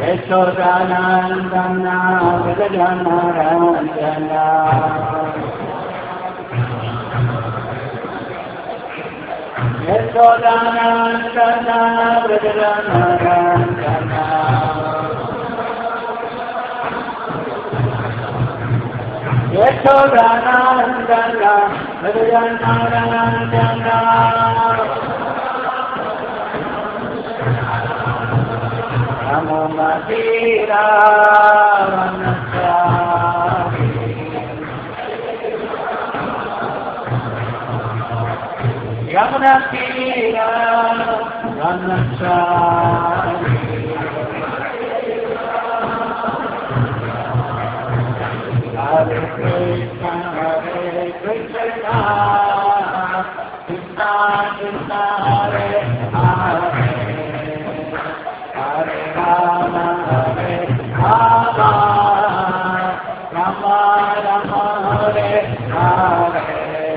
యశోదానందన జగజనరంజన యశోదానందన జగజనరంజన యశోదానందన జగజనరంజన నమో మధీరా యమున తీరా వనచారి Hare Krishna Hare Krishna Krishna Krishna Hare Hare Hare Rama Hare Rama Rama Rama Hare Hare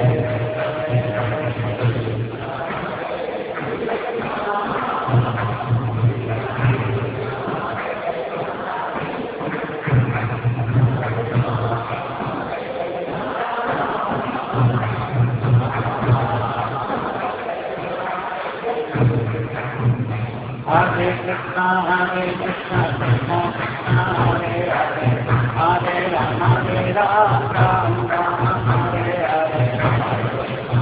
Hare Krishna, Hare Krishna, Krishna Krishna, Hare Hare, Hare Rama, Hare Rama, Rama Rama, Hare Hare.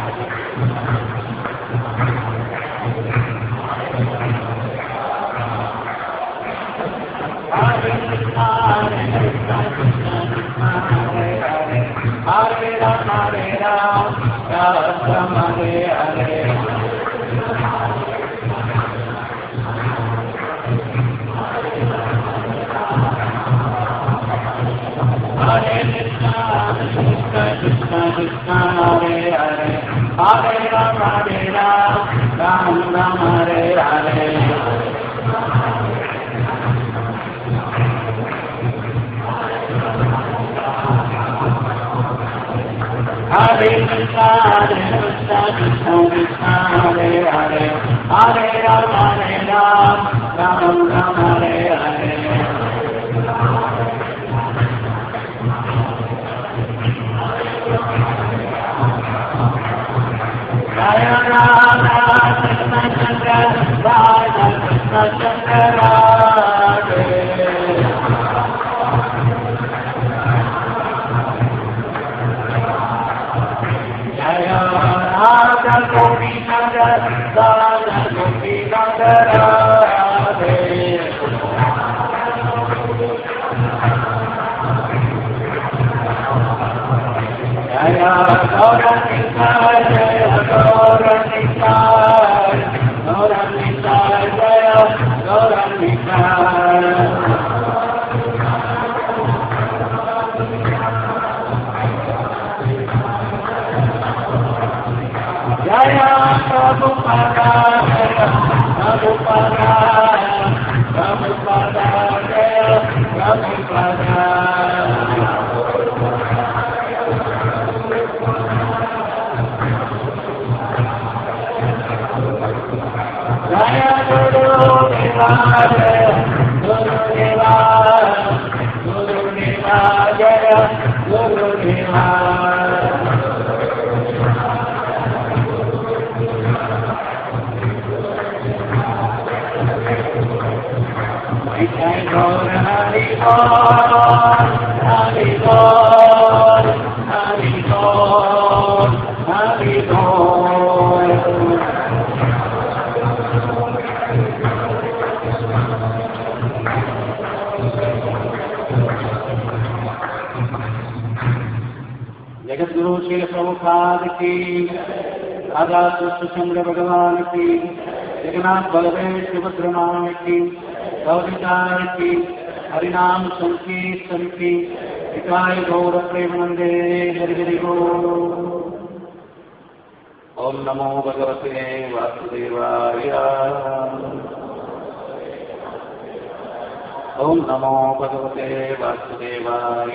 Hare Krishna, Hare Krishna, Krishna Krishna, Hare Hare, Hare Rama, Hare Rama, Rama Hare Hare. Hare Krishna, Krishna Krishna, Krishna Hare Hare, Hare Rama, Hare Rama, Rama Rama, Hare Hare. Hare Krishna, Hare Krishna, Krishna Krishna, Hare Hare, Hare Rama, Hare Rama, Rama Rama, Hare Hare. Jaya Radha Krishna Chandra, Radha Krishna Chandra Radhe. Jaya Radha Gopi Nagar, Radha Gopi Nagar Radhe. Jaya Gauranika, Jaya Gauranika, Gauranika, Jaya Gauranika. Jaya Prabhupada, Jaya Prabhupada, Prabhupada, Jaya Prabhupada. Jaya Guru Deva, Jaya Guru Deva, Guru Deva, Jaya Guru Deva. Jai Gaur Hari Gaur, Hari Gaur, Hari Gaur, Hari Gaur. जगद्गुरु श्री प्रमुखाद की राजा कृष्णचंद्र भगवान की जगन्नाथ बलदेव सुभद्रनाम की गौरिकार की हरिनाम संकीर्तन की हिताय गौर प्रेमानंदे हरि हरि ओम नमो भगवते वासुदेवाय ओम नमो भगवते वासुदेवाय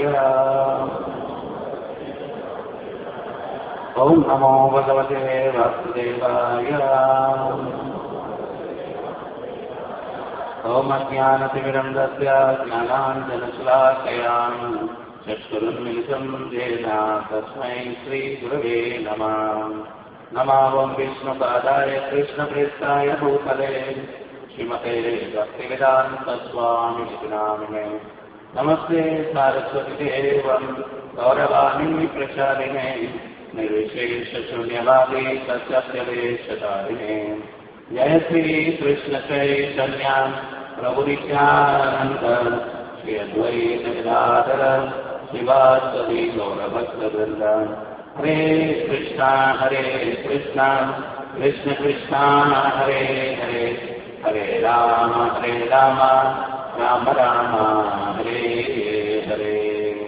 ओम नमो भगवते वासुदेवाय ओमज्ञानतिमिरं दस्य ज्ञानाञ्जनशलाकयाम् चक्षुरुन्मिलितं येन तस्मै श्रीगुरवे नमः नमावं विष्णुपादाय कृष्णप्रेष्ठाय भूतले श्रीमते भक्तिवेदान्तस्वामिनिति नामिने नमस्ते सारस्वतीदेवं गौरवाणी प्रचारिणे निर्विशेषशून्यवादी सत्यदेशतारिणे जय श्री कृष्ण चैतन्य प्रभु नित्यानंद श्री अद्वैत गदाधर शिवासदि गौरभक्तवृंद हरे कृष्णा हरे कृष्णा कृष्ण कृष्णा हरे हरे हरे राम हरे राम राम राम हरे हरे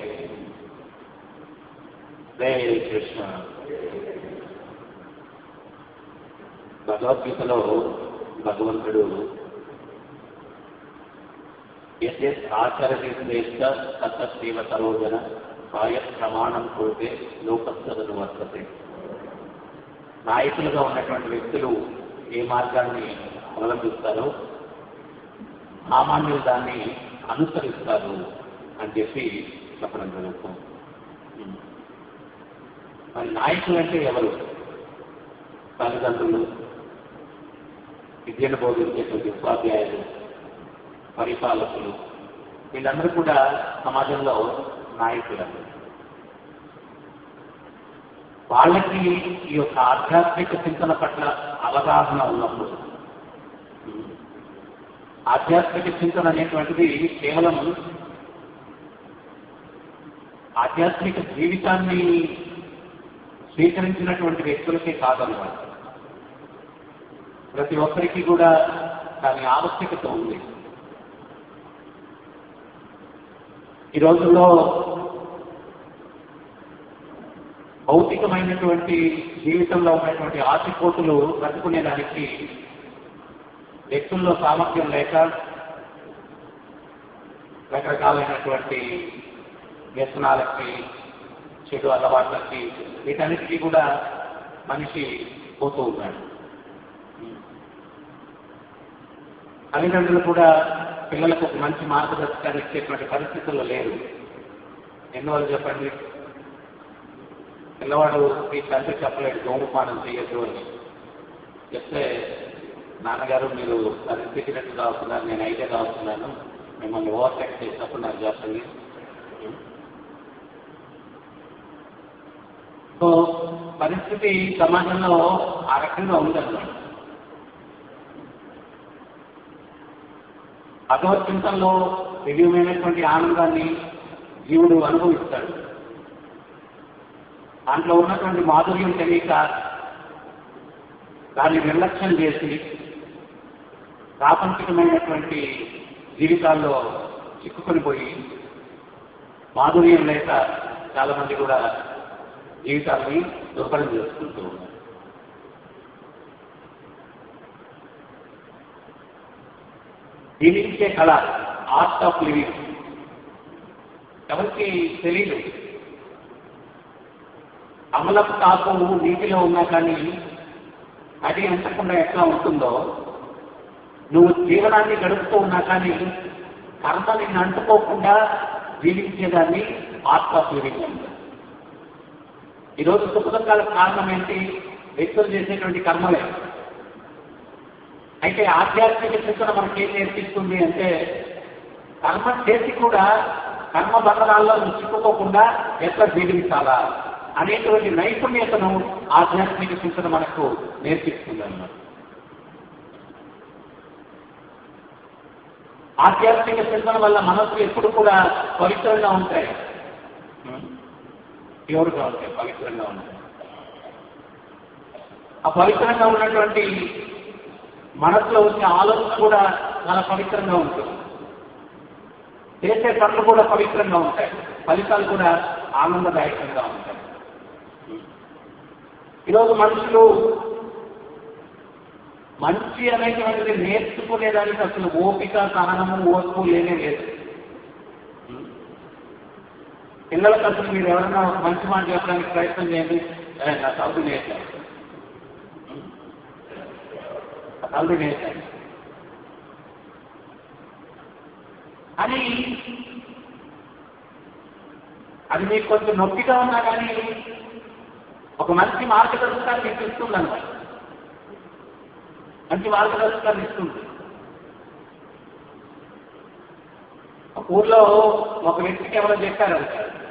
हरे कृष्ण భగవద్గీతలో భగవంతుడు యద్యత్ ఆచరతి శ్రేష్ట తత్తీవ సరోజన కాయ ప్రమాణం కోతే లోకస్తదను వర్తతే నాయకులుగా ఉన్నటువంటి వ్యక్తులు ఏ మార్గాన్ని అవలంబిస్తారో సామాన్యులు దాన్ని అనుసరిస్తారు అని చెప్పి చెప్పడం జరుగుతుంది మరి నాయకులు అంటే ఎవరు తల్లిదండ్రులు విద్యను బోధించేటువంటి ఉపాధ్యాయులు పరిపాలకులు వీళ్ళందరూ కూడా సమాజంలో నాయకులు వాళ్ళకి ఈ యొక్క ఆధ్యాత్మిక చింతన పట్ల అవగాహన ఉన్నప్పుడు ఆధ్యాత్మిక చింతన అనేటువంటిది కేవలం ఆధ్యాత్మిక జీవితాన్ని స్వీకరించినటువంటి వ్యక్తులకే కాదన్నమాట ప్రతి ఒక్కరికి కూడా దాని ఆవశ్యకత ఉంది ఈ రోజుల్లో భౌతికమైనటువంటి జీవితంలో ఉన్నటువంటి ఆశకోటులు బ్రతుకునేదానికి వ్యక్తుల్లో సామర్థ్యం లేక రకరకాలైనటువంటి వ్యసనాలకి చెడు అలవాట్లకి వీటన్నిటికీ కూడా మనిషి పోతూ ఉన్నాడు తల్లిదండ్రులు కూడా పిల్లలకు ఒక మంచి మార్గదర్శకాన్ని ఇచ్చేటువంటి పరిస్థితుల్లో లేరు ఎన్నోళ్ళు చెప్పండి పిల్లవాడు మీ తండ్రి చెప్పలేడు ధూమపానం చేయొద్దు అని చెప్తే నాన్నగారు మీరు పరిస్థితినట్టు కావుతున్నారు నేను అయితే కావుతున్నాను మిమ్మల్ని ఓవర్టేక్ చేసినప్పుడు నాకు చెప్పండి సో పరిస్థితి సమాజంలో ఆ రకంగా ఉందన్నమాట భగవద్గీతంలో దివ్యమైనటువంటి ఆనందాన్ని జీవుడు అనుభవిస్తాడు దాంట్లో ఉన్నటువంటి మాధుర్యం తెలియక దాన్ని నిర్లక్ష్యం చేసి ప్రాపంచికమైనటువంటి జీవితాల్లో చిక్కుకొని పోయి మాధుర్యం లేక చాలా మంది కూడా జీవితాన్ని దుర్బలం చేసుకుంటూ ఉన్నారు జీవించే కళ ఆర్ట్ ఆఫ్ లివింగ్ ఎవరికి తెలియదు అమలపు తాపు నీటిలో ఉన్నా కానీ అది అంటకుండా ఎట్లా ఉంటుందో నువ్వు జీవనాన్ని గడుపుతూ ఉన్నా కానీ కర్మ నిన్ను అంటుకోకుండా జీవించేదాన్ని ఆర్ట్ ఆఫ్ లివింగ్ అంటారు ఈరోజు సుఖదుఖాలకు కారణం ఏంటి వ్యక్తులు చేసేటువంటి కర్మలే అయితే ఆధ్యాత్మిక చింతన మనకి ఏం నేర్పిస్తుంది అంటే కర్మ చేసి కూడా కర్మ బంధనాల్లో చిక్కుకోకుండా ఎట్లా జీవించాలా అనేటువంటి నైపుణ్యతను ఆధ్యాత్మిక చింతన మనకు నేర్పిస్తుంది అన్నమాట ఆధ్యాత్మిక చింతన వల్ల మనసు ఎప్పుడు కూడా పవిత్రంగా ఉంటాయి ప్యూర్గా ఉంటాయి పవిత్రంగా ఉంటాయి ఆ పవిత్రంగా ఉన్నటువంటి మనసులో వచ్చే ఆలోచన కూడా చాలా పవిత్రంగా ఉంటుంది చేసే పనులు కూడా పవిత్రంగా ఉంటాయి ఫలితాలు కూడా ఆనందదాయకంగా ఉంటాయి ఈరోజు మనుషులు మంచి అనేటువంటిది నేర్చుకునేదానికి అసలు ఓపిక సహనము ఓర్పు లేనే లేదు పిల్లలకు అసలు మీరు ఎవరైనా ఒక మంచి మాట చెప్పడానికి ప్రయత్నం చేయండి "ఏ, నా చదువు నేర్చాను చదువు నేర్చాను అని అది మీకు కొంచెం నొప్పిగా ఉన్నా కానీ ఒక మంచి మార్గదర్శకాన్ని మీకు ఇస్తుంది అనమాట మంచి మార్గదర్శకాన్ని ఇస్తుంది ఒక ఊర్లో ఒక వ్యక్తికి ఎవరో చెప్పారంట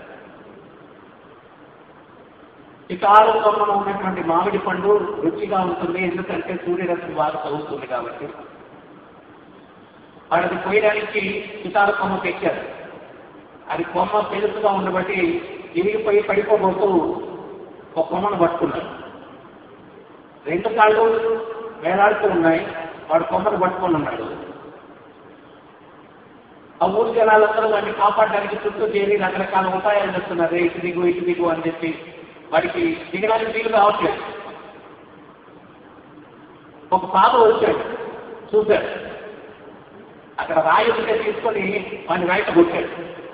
ఇకాలు కొమ్మను ఉన్నటువంటి మామిడి పండు రుచిగా ఉంటుంది ఎందుకంటే సూర్యరశ్మి బాగా తగ్గుతుంది కాబట్టి వాళ్ళకి పోయడానికి ఇతారు కొమ్మ తెచ్చారు అది కొమ్మ పెలుసుగా ఉండబట్టి ఇరిగిపోయి పడిపోబోతూ ఒక కొమ్మను పట్టుకున్నాడు రెండు కాళ్ళు వేలాడుతూ ఉన్నాయి వాడు కొమ్మను పట్టుకొని ఉన్నాడు ఆ ఊరి జనాలందరూ వాడిని కాపాడడానికి చుట్టూ చేరి రకరకాల ఉపాయాలు చెప్తున్నారు ఇటు దిగు ఇటు దిగు అని చెప్పి వాడికి దిగడానికి వీలు కావట్లేదు ఒక పాప వచ్చాడు చూశాడు అక్కడ రాయి ఉంటే తీసుకొని వాడిని బయట కొట్టాడు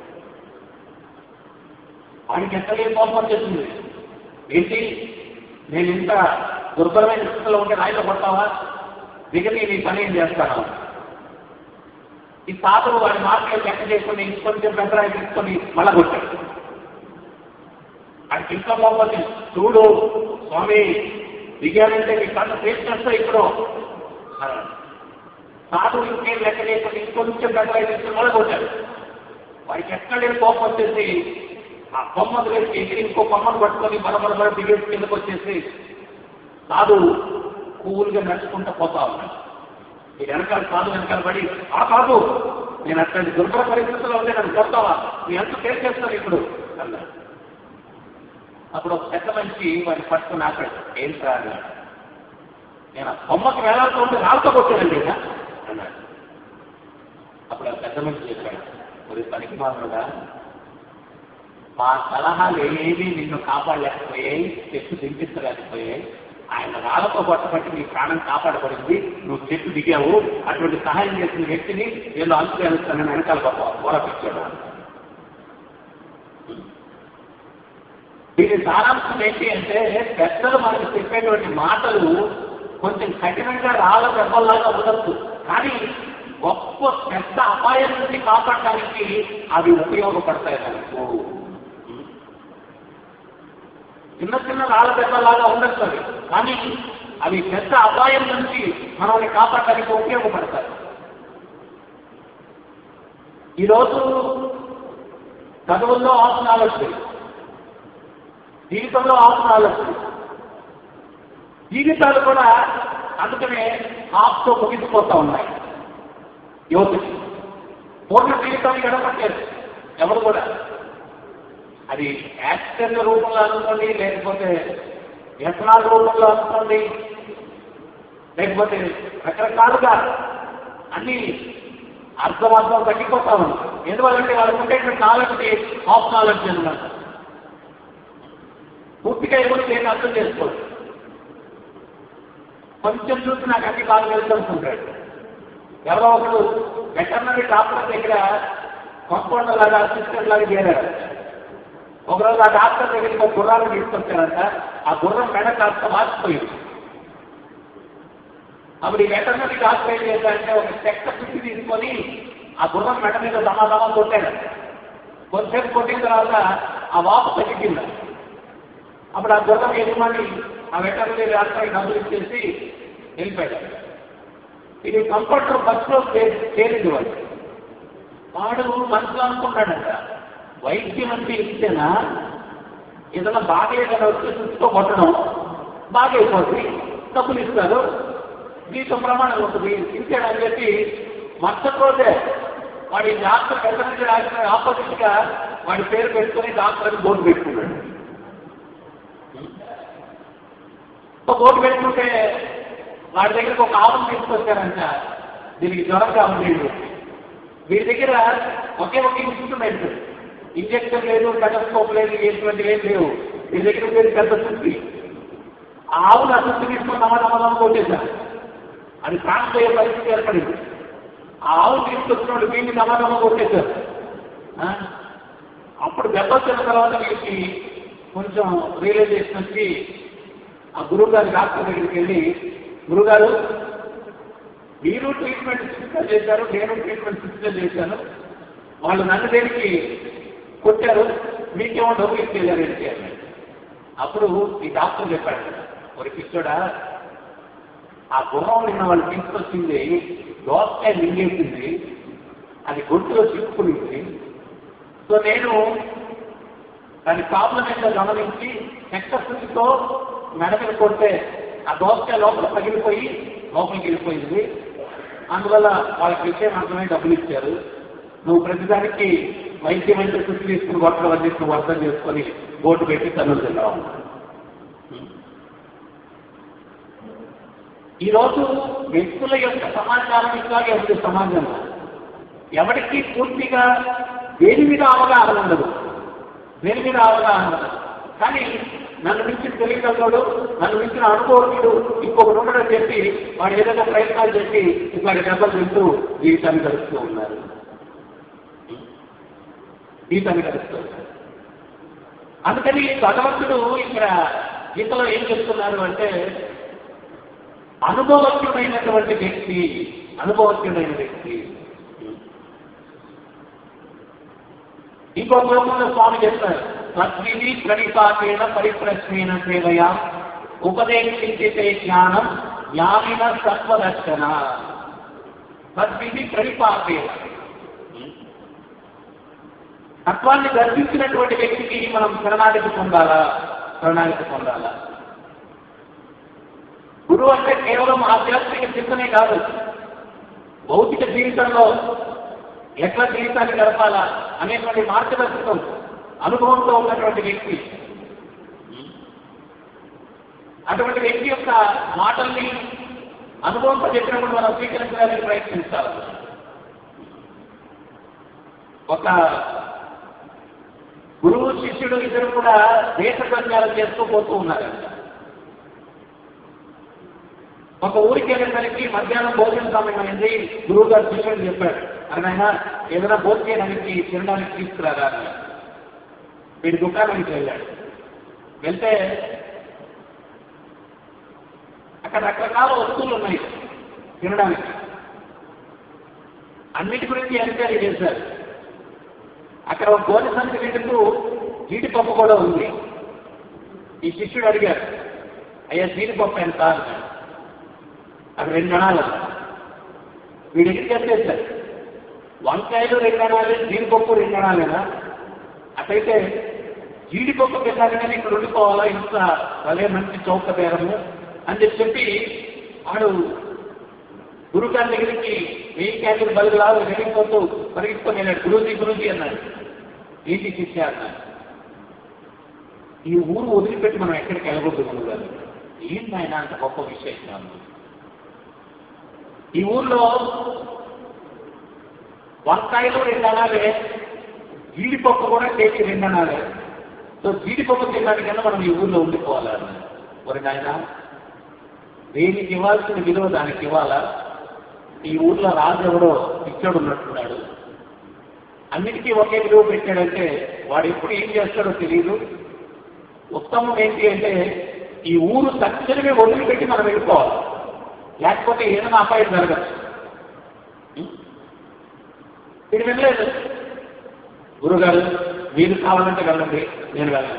వాడికి ఎంత లేని కోపం వచ్చేసింది ఏంటి నేను ఇంత దుర్బలమైన స్థితిలో ఉంటే రాయిలో కొడతావా దిగని నీ పని ఏం చేస్తాను ఈ తాతలు వాడి మాటలు లెక్క చేసుకుని ఇంకొంచెం పెద్ద రాయి తీసుకొని మళ్ళా కొట్టాడు ఆయనకి ఇంకా బాగుంది చూడు స్వామి దిగానంటే నీ కన్ను ఫేస్ చేస్తా ఇప్పుడు అన్నాడు. సాధు ఇంకేం లెక్క లేకుండా ఇంకొంచెం పెద్దగా తీసుకుని మొదలుకొచ్చాడు వాడికి ఎక్కడ కోపం వచ్చేసి ఆ కొమ్మను వేసి ఎగిరి ఇంకో కొమ్మను పట్టుకొని బలబల బల దిగేసి కిందకు వచ్చేసి సాధు కూల్గా నడుచుకుంటూ పోతా ఉన్నాడు ఈ వెనకాల సాధు వెనకాల పడి ఆ కాదు నేను అట్లాంటి దుర్భర పరిస్థితుల్లో ఉంటే నన్ను కొడతావా నీ ఎంత ఫేస్ చేస్తాను ఇప్పుడు అన్నాడు అప్పుడు ఒక పెద్ద మనిషి వాడిని పట్టుకుని ఆపాడు ఏం సార్ నేను ఆ కొమ్మకి వేలాడుతూ ఉంటే రాళ్ళతో కొట్టానండి ఈయన అన్నాడు అప్పుడు ఆ పెద్ద మనిషి చెప్పాడు మరి పనికి మాత్రగా మా సలహాలు ఏమీ నిన్ను కాపాడలేకపోయాయి చెట్టు దింపించలేకపోయాయి ఆయన రాళ్లతో పట్టబట్టి నీ ప్రాణం కాపాడబడింది నువ్వు చెట్టు దిగావు అటువంటి సహాయం చేసిన వ్యక్తిని నేను అంచు వెళ్తానని వెనకాల గొప్ప గోరపించాడు దీని సారాంశం ఏంటి అంటే పెద్దలు మనకు చెప్పేటువంటి మాటలు కొంచెం కఠినంగా రాళ్ళ దెబ్బల్లాగా ఉండొచ్చు కానీ గొప్ప పెద్ద అపాయం నుంచి కాపాడడానికి అవి ఉపయోగపడతాయి మనకు చిన్న చిన్న రాళ్ళ దెబ్బలాగా ఉండొచ్చు అవి కానీ అవి పెద్ద అపాయం నుంచి మనల్ని కాపాడడానికి ఉపయోగపడతాయి ఈరోజు చదువుల్లో ఆసనాలు వచ్చాయి జీవితంలో ఆసనాలు వచ్చాయి జీవితాలు కూడా అందుకనే హాఫ్తో ముగిసిపోతా ఉన్నాయి యువతకి పూర్ణ జీవితం గడపట్లేదు ఎవరు కూడా అది యాక్సిడెంట్ రూపంలో అనుకోండి లేకపోతే వ్యసనాల రూపంలో అనుకోండి లేకపోతే రకరకాలుగా అన్ని అర్థమర్థం తగ్గిపోతా ఉంది ఎందువల్లంటే వాళ్ళకు ఉండేటువంటి నాలెడ్జ్ హాఫ్ నాలెడ్జ్ అనమాట పూర్తిగా ఎవరు నేను అర్థం చేసుకోరు కొంచెం చూసి నాకు అన్ని బాగా వెళ్తుంటాడు ఎవరో ఒకరు వెటర్నరీ డాక్టర్ దగ్గర కాంపౌండర్ లాగా అసిస్టెంట్ లాగా చేరారు ఒకరోజు ఆ డాక్టర్ దగ్గరికి ఒక గుర్రాన్ని తీసుకొచ్చారంట ఆ గుర్రం మెడ కాస్త మార్చిపోయింది అప్పుడు ఈ వెటర్నరీ డాక్టర్ ఏం చేశారంటే ఒక చెక్క చుట్టి తీసుకొని ఆ గుర్రం మెడ మీద సమాధానం కొట్టాడు కొంతసేపు కొట్టిన తర్వాత ఆ వాపు తగ్గింది అప్పుడు ఆ గుర్రం యజమాని ఆ వెటర్నరీ డాక్టర్ డబ్బులు ఇచ్చేసి వెళ్ళిపోయాడు ఇది కంఫర్టర్ బస్సులో చేరింది వాడు వాడు మనసులో అనుకున్నాడంట వైద్యం అంటే ఇస్తేనా ఏదైనా బాగలేదని వస్తే చుట్టూ కొట్టడం బాగైపోతుంది డబ్బులు ఇస్తారు జీతం ప్రమాణం ఉంటుంది ఇంతేనని చెప్పి మరుసటి రోజే వాడి డాక్టర్ వెటర్నరీ డాక్టర్ ఆపోజిట్ గా వాడి పేరు పెట్టుకొని డాక్టర్ అని బోర్డు పెట్టుకున్నాడు ఒక బోర్డు పెట్టుకుంటే వాడి దగ్గరకు ఒక ఆవును తీసుకొచ్చారంట దీనికి జ్వరంగా ఉంది వీడి దగ్గర ఒకే ఒక ఇన్స్ట్రుమెంట్ ఇంజక్షన్ లేదు టెటస్కోప్ లేదు ఎటువంటి ఏం లేవు వీడి దగ్గర ఉండేది పెద్ద సుత్తి ఆ ఆవును ఆ సుత్తి తీసుకొని నమ్మదమ్మదమ్మ కొట్టేశారు అది ప్రాణపోయే పరిస్థితి ఏర్పడింది ఆ ఆవును తీసుకొచ్చినప్పుడు వీడిని నమ్మదమ్మ కొట్టేశారు ఆ? అప్పుడు దెబ్బతిన్న తర్వాత వీడికి కొంచెం రియలైజేషన్ వచ్చి ఆ గురువు గారి డాక్టర్ దగ్గరికి వెళ్ళి గురుగారు మీరు ట్రీట్మెంట్ సిస్టమ్ చేశారు నేను ట్రీట్మెంట్ సిస్టమ్ చేశాను వాళ్ళు నన్ను దేనికి కొట్టారు మీకేమో డబ్బులు ఇచ్చేయారు ఏంటి అన్నాడు అప్పుడు ఈ డాక్టర్ చెప్పాడు ఒక పిచ్చోడా ఆ గుర్రం నిన్న వాళ్ళు తీసుకొచ్చింది దోసకాయ మింగేసింది అది గొంతులో చిక్కుకునింది సో నేను దాని ప్రాబ్లం ఏంటో గమనించి శక్తస్థితితో మెడ మీద కొడితే ఆ దోసకాయ లోపల పగిలిపోయి లోపలికి వెళ్ళిపోయింది అందువల్ల వాళ్ళకి విషయం అర్థమై డబ్బులు ఇచ్చారు నువ్వు ప్రతిదానికి వైద్యం అంటే చుట్టూ తీసుకుని గొట్టలు వడ్డీ నువ్వు అర్థం చేసుకొని ఓటు పెట్టి తన్నులు తిన్నావు ఈరోజు వ్యక్తుల యొక్క సమాచారం ఇట్లాగే ఉంది సమాజంలో ఎవరికి పూర్తిగా దేని మీద అవగాహన ఉండదు దేని మీద అవగాహన ఉండదు కానీ నన్ను మించిన తెలియగలడు నన్ను మించిన అనుభవజ్ఞుడు ఇంకొక ఉండడం చెప్పి వాడు ఏదైనా ప్రయత్నాలు చేసి ఇట్లాంటి దెబ్బలు తింటూ జీవితాన్ని గడుపుతూ ఉన్నారు జీవితాన్ని గడుపుతూ ఉన్నారు అందుకని భగవంతుడు ఇక్కడ గీతలో ఏం చెప్తున్నారు అంటే అనుభవజ్ఞుడైనటువంటి వ్యక్తి అనుభవజ్ఞుడైన వ్యక్తి ఇంకో శ్లోకంలో స్వామి చెప్తారు తద్విధి ప్రణిపాతేన పరిప్రశ్నేన సేవయా ఉపదేశించితే జ్ఞానం జ్ఞానిన సత్వదర్శన తద్విధి ప్రణిపాతేన తత్వాన్ని దర్శించినటువంటి వ్యక్తికి మనం శరణాగతి పొందాలా శరణాగతి పొందాలా గురువు అంటే కేవలం ఆధ్యాత్మిక చింతనే కాదు భౌతిక జీవితంలో ఎట్లా జీవితాన్ని గడపాలా అనేటువంటి మార్గదర్శకం అనుభవంతో ఉన్నటువంటి వ్యక్తి అటువంటి వ్యక్తి యొక్క మాటల్ని అనుభవంతో చెప్పినప్పుడు మనం స్వీకరించడానికి ప్రయత్నించాలి ఒక గురువు శిష్యుడు ఇద్దరు కూడా దేశ సంచారం చేస్తూ పోతూ ఉన్నారంట ఒక ఊరికి వెళ్ళేసరికి మధ్యాహ్నం భోజన సమయం అయింది గురువు గారు శిష్యుడు చెప్పాడు ఆయన ఏదైనా భోజనం చేయడానికి తినడానికి తీసుకురారా అన్నాడు. వీడి దుకాణానికి వెళ్ళాడు వెళ్తే అక్కడ రకరకాల వస్తువులు ఉన్నాయి తినడానికి అన్నిటి గురించి ఎంక్వైరీ చేశారు అక్కడ ఒక గోధుమ సంచి నిండుతూ జీడిపప్పు కూడా ఉంది ఈ శిష్యుడు అడిగారు అయ్యా జీడిపప్పు ఎంత అన్నాడు అక్కడ రెండు అణాలు వీడి దగ్గరికి వచ్చేసారు వంకాయలు రెండు అణాలు జీడిపప్పు రెండు అణాలేనా అట్లయితే జీడిపప్పు పెట్టాలి కానీ ఇక్కడ ఉండిపోవాలా ఇంత భలే మంచి చౌక బేరము అని చెప్పి చెప్పి వాడు గురుగారి దగ్గరికి వెయ్యి క్యాండిల్ బలుగులా వెళ్ళిపోతూ పరిగెత్తుకొని వెళ్ళాడు గురుజీ గురుజీ అన్నాడు ఏంటి శిష్య అన్నాడు ఈ ఊరు వదిలిపెట్టి మనం ఎక్కడికి వెళ్ళకూడదు గురువు గారు ఏంటి ఆయన అంత గొప్ప విశేషం ఈ ఊర్లో వంకాయలు రెండు అనాలే జీడిపప్పు కూడా కేజీ రెండు అనాలే సో జీడిపప్పు తినడానికన్నా మనం ఈ ఊర్లో ఉండిపోవాలన్న మరి నాయన దేనికి ఇవ్వాల్సిన విలువ దానికి ఇవ్వాలా ఈ ఊర్లో రాజు ఎవడో పిచ్చోడు ఉన్నట్టున్నాడు అన్నిటికీ ఒకే విలువ పెట్టాడంటే వాడు ఎప్పుడు ఏం చేస్తాడో తెలియదు ఉత్తమం ఏంటి అంటే ఈ ఊరు తక్షణమే వదిలిపెట్టి మనం వెళ్ళిపోవాలి లేకపోతే ఏదైనా అపాయం జరగచ్చు ఇది వినలేదు గురుగారు మీరు కావాలంటే వెళ్ళండి నేను వెళ్ళండి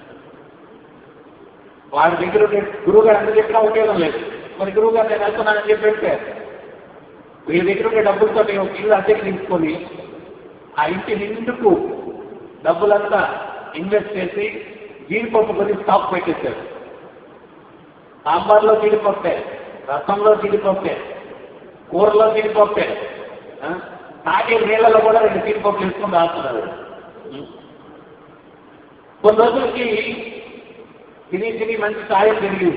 వాడి దగ్గర ఉండే గురువుగారు ఎంత చెప్పినా ఉపయోగం లేదు మరి గురువుగారు నేను వెళ్తున్నానని చెప్పి వెళ్తే వీళ్ళ దగ్గర ఉండే డబ్బులతో ఒక ఇల్లు అద్దెకి తీసుకొని ఆ ఇంటి నిండుకు డబ్బులంతా ఇన్వెస్ట్ చేసి జీడిపప్పు కొని స్టాక్ పెట్టేశారు సాంబార్లో జీడిపప్పే రసంలో జీడిపప్పే కూరలో జీడిపప్పే ఆ? తాగే నీళ్ళలో కూడా రెండు జీడిపప్పులు వేసుకొని రాస్తున్నారు కొన్ని రోజులకి తిని తిని మంచి సాయం పెరిగింది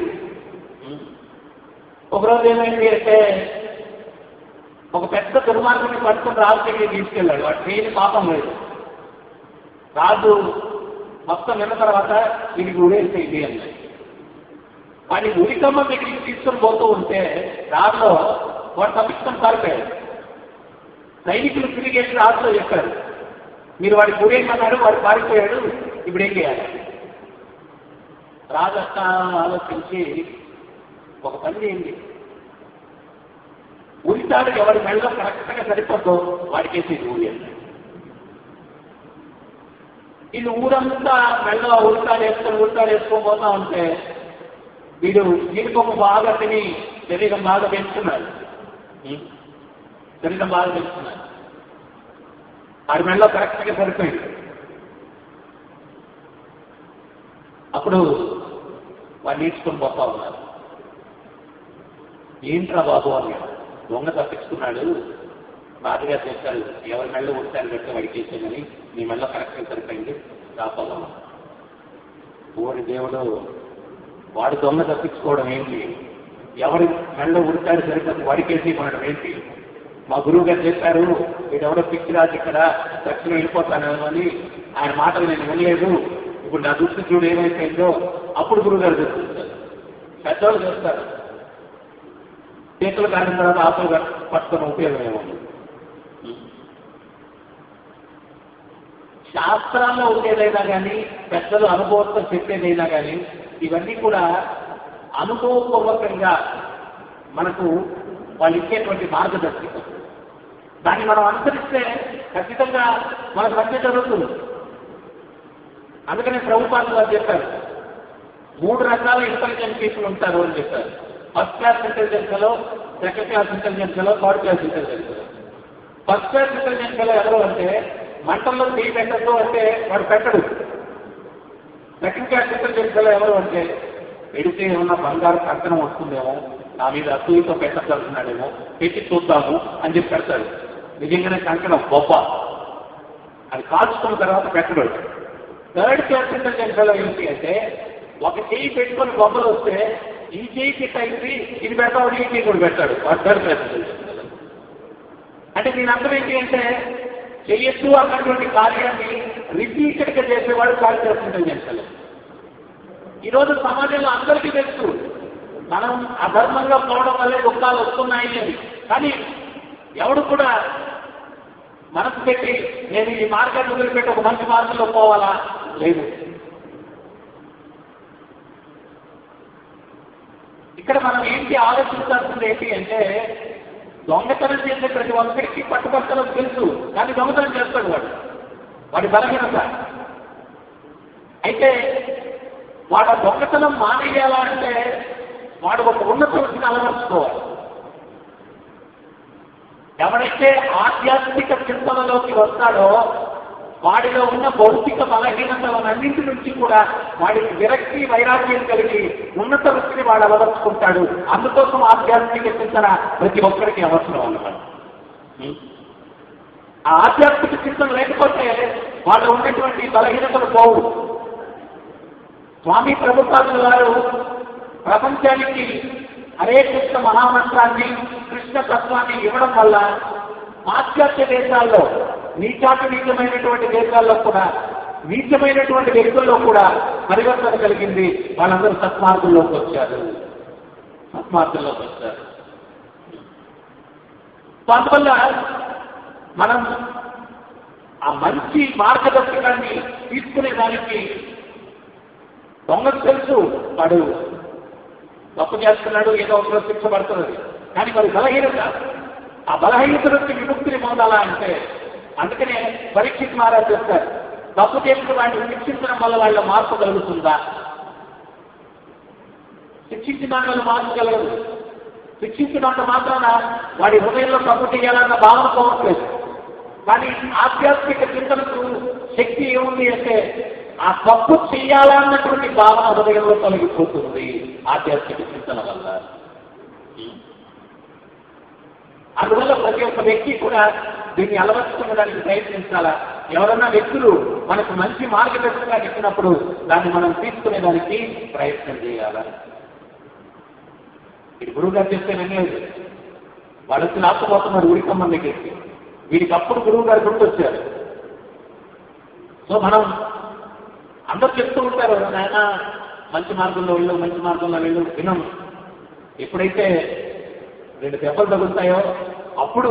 ఒకరోజు ఏమైంది అంటే ఒక పెద్ద దుర్మార్గుని పట్టుకుని రాజు దగ్గరికి తీసుకెళ్ళాడు వాడు చేయని పాపం లేదు రాజు మొత్తం విన్న తర్వాత వీడికి ఉడేసేది అన్నాడు వాడి ఉరికమ్మ దగ్గరికి తీసుకొని పోతూ ఉంటే దారిలో వాడు తప్పించుకొని పారిపోయాడు సైనికులు తిరిగేసి రాజులో చెప్పారు మీరు వాడికి ఉరేయమన్నాడు వాడు పారిపోయాడు ఇప్పుడు ఏం చేయాలి రాజు అట్లా ఆలోచించి ఒక పని చేయండి ఉరితాడు ఎవరి మెడలో కరెక్ట్గా సరిపోద్దో వాడికేసి ఊరి అన్నాడు వీళ్ళు ఊరంతా మెల్ల ఉల్టాలు వేసుకొని ఉల్టాలు వేసుకొని పోతా ఉంటే వీడు జీడిపప్పు బాగా తిని శరీరం బాగా పెంచుకున్నాడు ఉం? శరీరం బాగా పెంచుకున్నాడు ఆడి మెడలో కరెక్ట్గా సరిపోయింది అప్పుడు వాడిని ఈడ్చుకొని పోతా ఉన్నారు ఏంట్రా బాబు అన్నాడు దొంగ తప్పించుకున్నాడు బాధగా చేశాడు ఎవరి మెళ్ళ ఉంటారు కట్టి వాడికి చేసేదని నీ మెళ్ళ కరెక్ట్గా సరిపోయింది రాపోదాం ఓడి దేవుడు వాడు దొంగ తప్పించుకోవడం ఏంటి ఎవరి మెళ్ళ ఉడతాడు సరిపోతే వాడికేసి మనడం ఏంటి మా గురువు గారు చెప్పారు వీడెవడో పిచ్చి రాజు ఇక్కడ దక్షిణ వెళ్ళిపోతాను అని ఆయన మాటలు నేను వినలేదు ఇప్పుడు నా దృష్టి చూడు ఏమైపోయిందో అప్పుడు గురువు గారు చెప్తుంటారు పెద్దవాళ్ళు చెప్తారు చేతులు కాలిన తర్వాత ఆకులు పట్టుకున్న ఉపయోగం ఏముంది శాస్త్రాల్లో ఉండేదైనా కానీ పెద్దలు అనుభవంతో చెప్పేదైనా కానీ ఇవన్నీ కూడా అనుభవపూర్వకంగా మనకు వాళ్ళు ఇచ్చేటువంటి మార్గదర్శకం దాన్ని మనం అనుసరిస్తే ఖచ్చితంగా మనకు మంచి జరుగుతుంది అందుకనే ప్రభుత్వాలు వారు చెప్పారు మూడు రకాల ఇంటెలిజెంట్ పీపుల్ ఉంటారు అని చెప్పారు ఫస్ట్ క్లాస్ ఇంటెలిజెన్స్ లో సెకండ్ క్లాస్ ఇంటెలిజెన్స్ లో థర్డ్ క్లాస్ ఇంటెలిజెన్స్ లో ఫస్ట్ క్లాస్ ఇంటెలిజెన్స్ లో ఎవరు అంటే మంటల్లో టీ పెట్టద్దు అంటే వాడు పెట్టడు సెకండ్ క్లాస్ ఇంటెలిజెన్స్ లో ఎవరు అంటే పెడితే ఏమన్నా బంగారు కర్తనం వస్తుందేమో నా మీద అసూయతో పెట్టగలుగుతున్నాడేమో పెట్టి చూద్దాము అని చెప్పి పెడతాడు నిజంగానే కంకణం గొప్ప అది కాల్చుకున్న తర్వాత పెట్టడు థర్డ్ క్లాస్ ఇంటెలిజెన్స్ లో ఏంటి అంటే ఒక చెయ్యి పెట్టుకొని బొమ్మలు వస్తే ఈ చెయ్యి కిట్ అయింది ఇది పెడతాడు ఈ చెయ్యి కూడా పెట్టాడు వాడు థర్డ్ క్లాస్ ఇంటెలిజెన్స్ అంటే దీని అర్థం ఏంటి అంటే చెయ్యొద్దు అన్నటువంటి కార్యాన్ని రిపీటెడ్ గా చేసేవాడు కాల్ చేస్తుంటాం చేస్తారు ఈరోజు సమాజంలో అందరికీ తెలుసు మనం అధర్మంగా పోవడం వల్లే దుఃఖాలు వస్తున్నాయి అని కానీ ఎవడు కూడా మనసు పెట్టి నేను ఈ మార్గాన్ని వదిలిపెట్టి ఒక మంచి మార్గంలో పోవాలా లేదు ఇక్కడ మనం ఏంటి ఆలోచించాల్సింది ఏంటి అంటే దొంగతనం చేసే ప్రతి ఒక్కరికి పట్టుబట్టడం తెలుసు కానీ దొంగతనం చేస్తాడు వాడు వాడి బలహీనత అయితే వాడు ఆ దొంగతనం మానేయాలా అంటే వాడు ఒక ఉన్నత వృత్తిని అలవర్చుకోవాలి ఎవరైతే ఆధ్యాత్మిక చింతనలోకి వస్తాడో వాడిలో ఉన్న భౌతిక బలహీనతలన్నింటి నుంచి కూడా వాడికి విరక్తి వైరాగ్యం కలిగి ఉన్నత వృత్తిని వాడు అలవర్చుకుంటాడు అందుకోసం ఆధ్యాత్మిక చింతన ప్రతి ఒక్కరికి అవసరం అన్నమాట ఆ ఆధ్యాత్మిక చింతన లేకపోతే వాళ్ళు ఉన్నటువంటి బలహీనతలు పోవు స్వామి ప్రభుత్వాలు వారు ప్రపంచానికి హరే కృష్ణ మహామంత్రాన్ని కృష్ణ తత్వాన్ని ఇవ్వడం వల్ల పాశ్చాత్య దేశాల్లో నీచాటు నీచమైనటువంటి దేశాల్లో కూడా నీచమైనటువంటి వ్యక్తుల్లో కూడా పరివర్తన కలిగింది వాళ్ళందరూ సత్మార్గుల్లోకి వచ్చారు సత్మార్గుల్లోకి వచ్చారు సో అందువల్ల మనం ఆ మంచి మార్గదర్శకాన్ని తీసుకునే దానికి దొంగకు తెలుసు వాడు తప్పు చేస్తున్నాడు ఏదో ఒక శిక్ష పడుతున్నది కానీ మరి బలహీనత ఆ బలహీనత నుంచి విముక్తిని పొందాలా అంటే అందుకనే పరీక్షిత్ మహారాజ్ చెప్తారు తప్పు చేసిన వాడిని శిక్షించడం వల్ల వాళ్ళ మార్పు కలుగుతుందా శిక్షించిన వల్ల మార్పు కలగదు శిక్షించినంత మాత్రాన వాడి హృదయంలో తప్పు చేయాలన్న భావన పోవట్లేదు కానీ ఆధ్యాత్మిక చింతనకు శక్తి ఏముంది అంటే ఆ తప్పు చేయాలన్నటువంటి భావన హృదయంలో తొలగిపోతుంది ఆధ్యాత్మిక చింతన వల్ల అందువల్ల ప్రతి ఒక్క వ్యక్తి కూడా దీన్ని అలవర్చుకోవడానికి ప్రయత్నించాలా ఎవరన్నా వ్యక్తులు మనకు మంచి మార్గదర్శకాన్ని ఇచ్చినప్పుడు దాన్ని మనం తీసుకునేదానికి ప్రయత్నం చేయాలా ఇది గురువు గారు చెప్తే వినలేదు వాడు వచ్చి లాక్కుపోతున్నారు ఉడికమ్మ దగ్గరికి వీడికి అప్పుడు గురువు గారు గుర్తొచ్చారు సో మనం అందరు చెప్తూ ఉంటారు నాయన మంచి మార్గంలో వెళ్ళు మంచి మార్గంలో వెళ్ళు వినం ఎప్పుడైతే రెండు దెబ్బలు తగులుతాయో అప్పుడు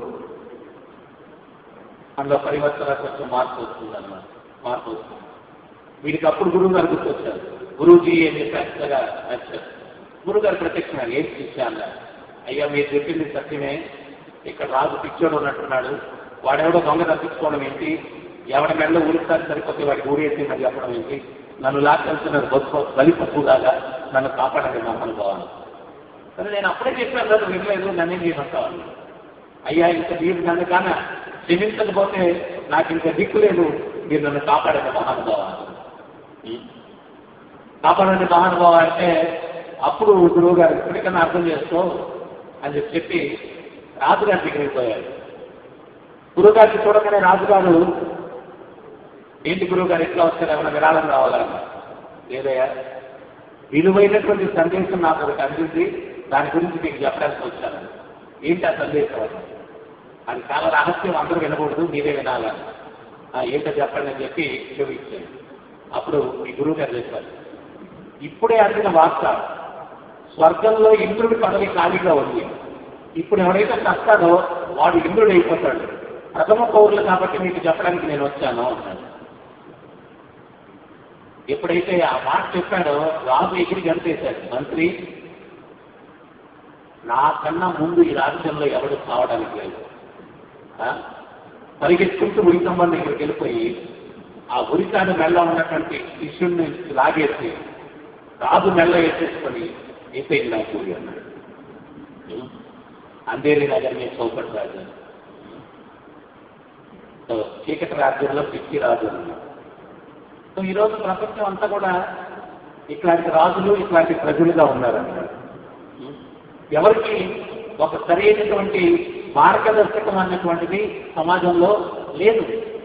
అందులో పరివర్తన కొంచెం మార్పు వస్తుంది అన్నమాట మార్పు వస్తుంది వీడికి అప్పుడు గురువు గారు గుర్తొచ్చారు గురువుజీ ఏం చెప్పారు చక్కగా నచ్చారు గురువు గారు ప్రత్యక్షన్నారు ఏం శిక్ష అన్నారు అయ్యా మీరు చెప్పింది సత్యమే ఇక్కడ రాజు పిచ్చోడు ఉన్నట్టున్నాడు వాడెవడో దొంగ తప్పించుకోవడం ఏంటి ఎవరి మెడలో ఊరిస్తారు సరిపోతే వాడికి ఊరేసి మరి చెప్పడం ఏంటి నన్ను లాక్కెళ్తున్నారు బతుకు బలి పప్పులాగా నన్ను కాపాడండి మహానుభావాన్ని సరే నేను అప్పుడే చెప్పాను కదా వినలేదు నన్నే చేయమంటాను అయ్యా ఇంక మీరు నన్ను కాన క్షమించకపోతే నాకు ఇంకా దిక్కు లేదు మీరు నన్ను కాపాడండి మహానుభావాన్ని కాపాడండి మహానుభావ అంటే అప్పుడు గురువు గారు ఇప్పటికన్నా అర్థం చేసుకో అని చెప్పి చెప్పి రాజుగారి దగ్గరికి పోయాడు గురువుగారిని చూడగానే రాజుగారు ఏంటి గురువు గారు ఎట్లా వచ్చారు ఏమైనా విరాళం కావాలన్నా లేదయ్యా విలువైనటువంటి సందేశం నాకు ఒకటి అందింది దాని గురించి మీకు చెప్పడానికి వచ్చాను ఏంటి ఆ సందేశం అని అది చాలా రహస్యం అందరూ వినకూడదు మీరే వినాలని "ఆ, ఏంటో చెప్పండి అని చెప్పి చూపించాను అప్పుడు మీ గురువు గారు చెప్పారు ఇప్పుడే అందిన వార్త స్వర్గంలో ఇంద్రుడి పదవి ఖాళీగా ఉంది ఇప్పుడు ఎవరైతే చస్తాడో వాడు ఇంద్రుడు అయిపోతాడు ప్రథమ పౌరులు కాబట్టి మీకు చెప్పడానికి నేను వచ్చాను అన్నాడు ఎప్పుడైతే ఆ మాట చెప్పాడో రాజు ఎగిరి గడిపేశాడు మంత్రి నాకన్నా ముందు ఈ రాజ్యంలో ఎవడు కావడానికి లేదు ఆ? పరిగెత్తుకుంటూ ఉరికమ్మని దగ్గరికి వెళ్ళిపోయి ఆ ఉరికాడు మెల్ల ఉన్నటువంటి శిష్యుడిని లాగేసి రాజు మెల్ల వేసేసుకొని అయిపోయింది నాకు ఊరి అన్నాడు అందేరి నగర్ మీద చౌపటి రాజు సో, చీకటి రాజ్యంలో పిచ్చి రాజు అన్నాడు సో ఈరోజు ప్రపంచం అంతా కూడా ఇట్లాంటి రాజులు ఇట్లాంటి ప్రజలుగా ఉన్నారన్నారు ఎవరికి ఒక సరైనటువంటి మార్గదర్శకం అన్నటువంటిది సమాజంలో లేదు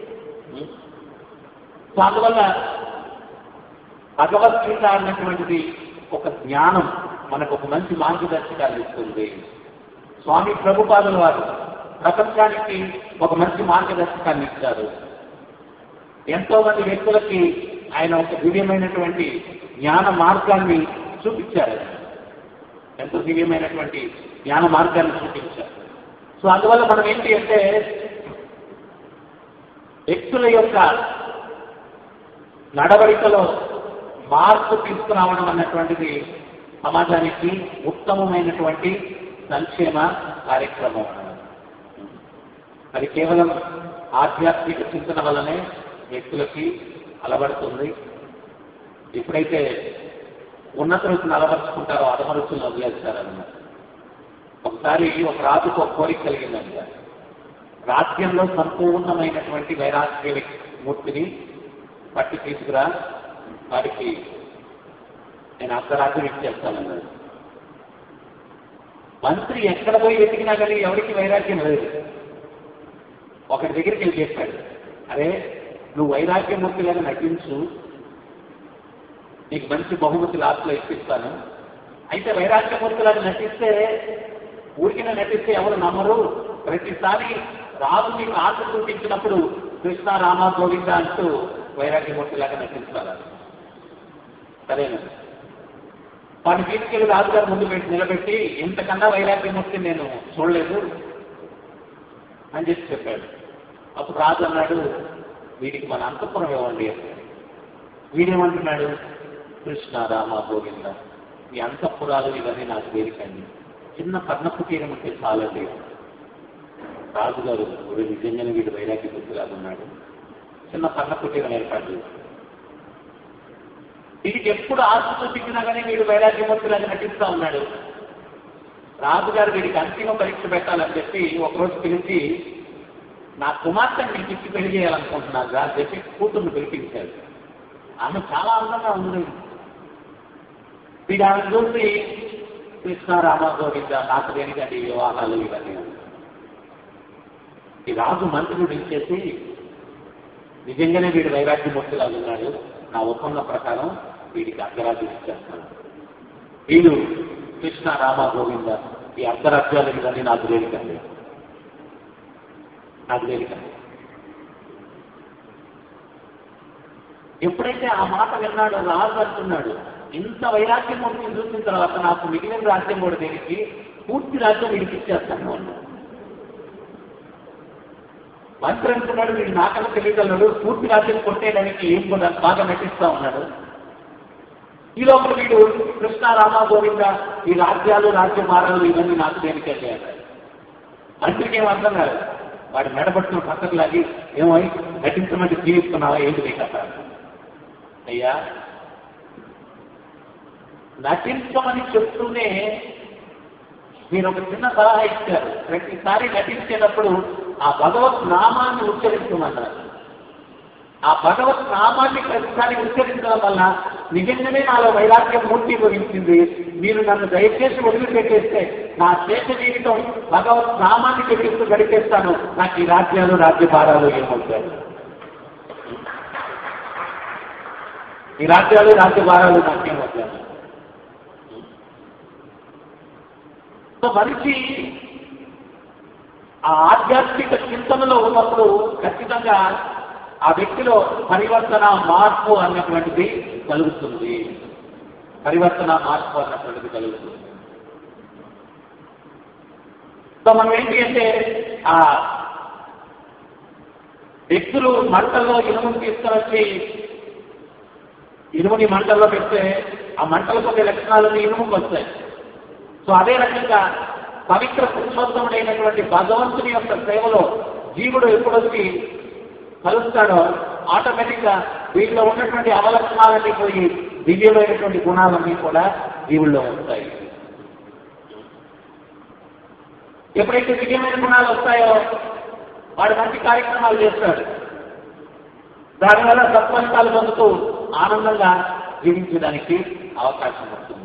సో అందువల్ల భగవద్గీత అన్నటువంటిది ఒక జ్ఞానం మనకు ఒక మంచి మార్గదర్శకాలు ఇస్తుంది స్వామి ప్రభుపాదుల వారు ప్రపంచానికి ఒక మంచి మార్గదర్శకాన్ని ఇచ్చారు ఎంతో మంది వ్యక్తులకి ఆయన ఒక దివ్యమైనటువంటి జ్ఞాన మార్గాన్ని చూపించారు ఎంతో దివ్యమైనటువంటి జ్ఞాన మార్గాన్ని చూపించారు సో అందువల్ల మనం ఏంటి అంటే వ్యక్తుల యొక్క నడవడికలో మార్పు తీసుకురావడం అన్నటువంటిది సమాజానికి ఉత్తమమైనటువంటి సంక్షేమ కార్యక్రమం అది కేవలం ఆధ్యాత్మిక చింతన వల్లనే వ్యక్తులకి అలవడుతుంది ఎప్పుడైతే ఉన్నత రుచిని అలవరుచుకుంటారో అధమ రుచులను వదిలేస్తారన్నమాట ఒకసారి ఒక రాజుకు ఒక కోరిక కలిగిందంట రాజ్యంలో సంపూర్ణమైనటువంటి వైరాగ్య మూర్తిని పట్టి తీసుకురా వారికి నేను అర్ధరాత్రి ఇచ్చేస్తానన్నాడు మంత్రి ఎక్కడ పోయి వెతికినా కానీ ఎవరికి వైరాగ్యం లేదు ఒకరి దగ్గరికి వెళ్ళి చెప్పాడు అరే నువ్వు వైరాగ్యమూర్తిలాగా నటించు నీకు మంచి బహుమతి లాస్ట్లో ఇప్పిస్తాను అయితే వైరాగ్యమూర్తిలాగా నటిస్తే ఊరికిన నటిస్తే ఎవరు నమ్మరు ప్రతిసారి రాజు నీకు ఆశ చూపించినప్పుడు కృష్ణ రామ గోవింద అంటూ వైరాగ్యమూర్తిలాగా నటించాలి సరేనా వాడిని తీసుకెళ్లి రాజుగారు ముందు పెట్టి నిలబెట్టి ఇంతకన్నా వైరాగ్యమూర్తి నేను చూడలేదు అని చెప్పి చెప్పాడు అప్పుడు రాజు అన్నాడు వీడికి మన అంతఃపురం ఇవ్వండి అన్నాడు. వీడేమంటున్నాడు కృష్ణ రామ గోవింద ఈ అంతఃపురాలు ఇవన్నీ నాకు వేరికండి చిన్న పర్ణపు తీరం ఉంటే చాలండి రాజుగారు వీడు నిజంగానే వీడు వైరాగ్య బుద్ధిలాగా ఉన్నాడు చిన్న పర్ణపు తీరం ఏర్పాటు చేశాడు. వీడికి ఎప్పుడు ఆశ చూపించినా కానీ వీడు వైరాగ్యమూర్తిలాగా నటిస్తా ఉన్నాడు రాజుగారు వీడికి అంతిమ పరీక్ష పెట్టాలని చెప్పి ఒకరోజు పిలిచి నా కుమార్తెని మీకు ఇచ్చి పెళ్లి చేయాలనుకుంటున్నారు రా అని చెప్పి కూతుర్ని పిలిపించారు ఆమె చాలా అందంగా ఉంది వీడు ఆమె చూసి కృష్ణ రామ గోవింద నాకు దేనికండి ఈ వివాహాలు ఇవన్నీ అన్నారు. ఈ రాజు మంత్రుడు ఇచ్చేసి నిజంగానే వీడు వైరాగ్యమూర్తిలాగా ఉన్నాడు నా ఒప్పందం ప్రకారం వీడికి అర్ధరాజ్యం ఇచ్చేస్తాను వీడు కృష్ణ రామ గోవింద ఈ అర్ధరాజ్యాలు ఇవన్నీ నాకు లేనికండి నాకు లేనికండి ఎప్పుడైతే ఆ మాట విన్నాడో రాజు అంటున్నాడు ఇంత వైరాగ్యం మూర్తిని చూసిన తర్వాత నాకు మిగిలిన రాజ్యం కూడా దేనికి పూర్తి రాజ్యం వీడికి ఇచ్చేస్తాను అన్నాడు మంత్రి అంటున్నాడు వీడు నాకన్నా తెలియగలడు పూర్తి రాజ్యం కొట్టేయడానికి ఏం కూడా బాగా నటిస్తా ఉన్నాడు ఈ లోపల వీడు కృష్ణ రామ గోవింద ఈ రాజ్యాలు రాజ్య మారాలు ఇవన్నీ నాకు దేనికండి అన్నాడు మంత్రికి ఏం అర్థం కాదు వాడి మెడబట్టును పక్కకు లాగి ఏమో నటించమంటే జీవిస్తున్నావా ఏంటి నీ కథ అయ్యా నటించమని చెప్తూనే మీరు ఒక చిన్న సలహా ఇచ్చారు ప్రతిసారి నటించేటప్పుడు ఆ భగవత్ నామాన్ని ఉచ్చరించమన్నారు ఆ భగవత్ నామాన్ని ప్రతిసారి ఉచ్చరించడం వల్ల నిజంగానే నాలో వైరాగ్యం మూర్తి గురించింది మీరు నన్ను దయచేసి వదిలిపెట్టేస్తే నా శేష జీవితం భగవత్ నామాన్ని చెప్పిస్తూ గడిపేస్తాను నాకు ఈ రాజ్యాలు రాజ్యభారాలు ఏమవుతాయి ఈ రాజ్యాలు రాజ్యభారాలు నాకేమవుతాయి సో మనిషి ఆ ఆధ్యాత్మిక చింతనలో ఉన్నప్పుడు ఖచ్చితంగా ఆ వ్యక్తిలో పరివర్తన మార్పు అన్నటువంటిది కలుగుతుంది పరివర్తన మార్పు అన్నటువంటిది కలుగుతుంది సో మనం ఏంటి అంటే ఆ వ్యక్తులు మంటల్లో ఇనుముని తీసుకువచ్చి ఇనుముని మంటల్లో పెడితే ఆ మంటలు కొన్ని లక్షణాలని ఇనుముకు వస్తాయి సో అదే రకంగా పవిత్ర పురుషోత్తముడైనటువంటి భగవంతుని యొక్క సేవలో జీవుడు ఎప్పుడొచ్చి కలుస్తాడో ఆటోమేటిక్ గా వీటిలో ఉన్నటువంటి అవలక్షణాలన్నీ పోయి దివ్యమైనటువంటి గుణాలన్నీ కూడా జీవుల్లో ఉంటాయి ఎప్పుడైతే దివ్యమైన గుణాలు వస్తాయో వాడు మంచి కార్యక్రమాలు చేస్తాడు దానివల్ల సత్ఫలితాలు పొందుతూ ఆనందంగా జీవించడానికి అవకాశం ఉంటుంది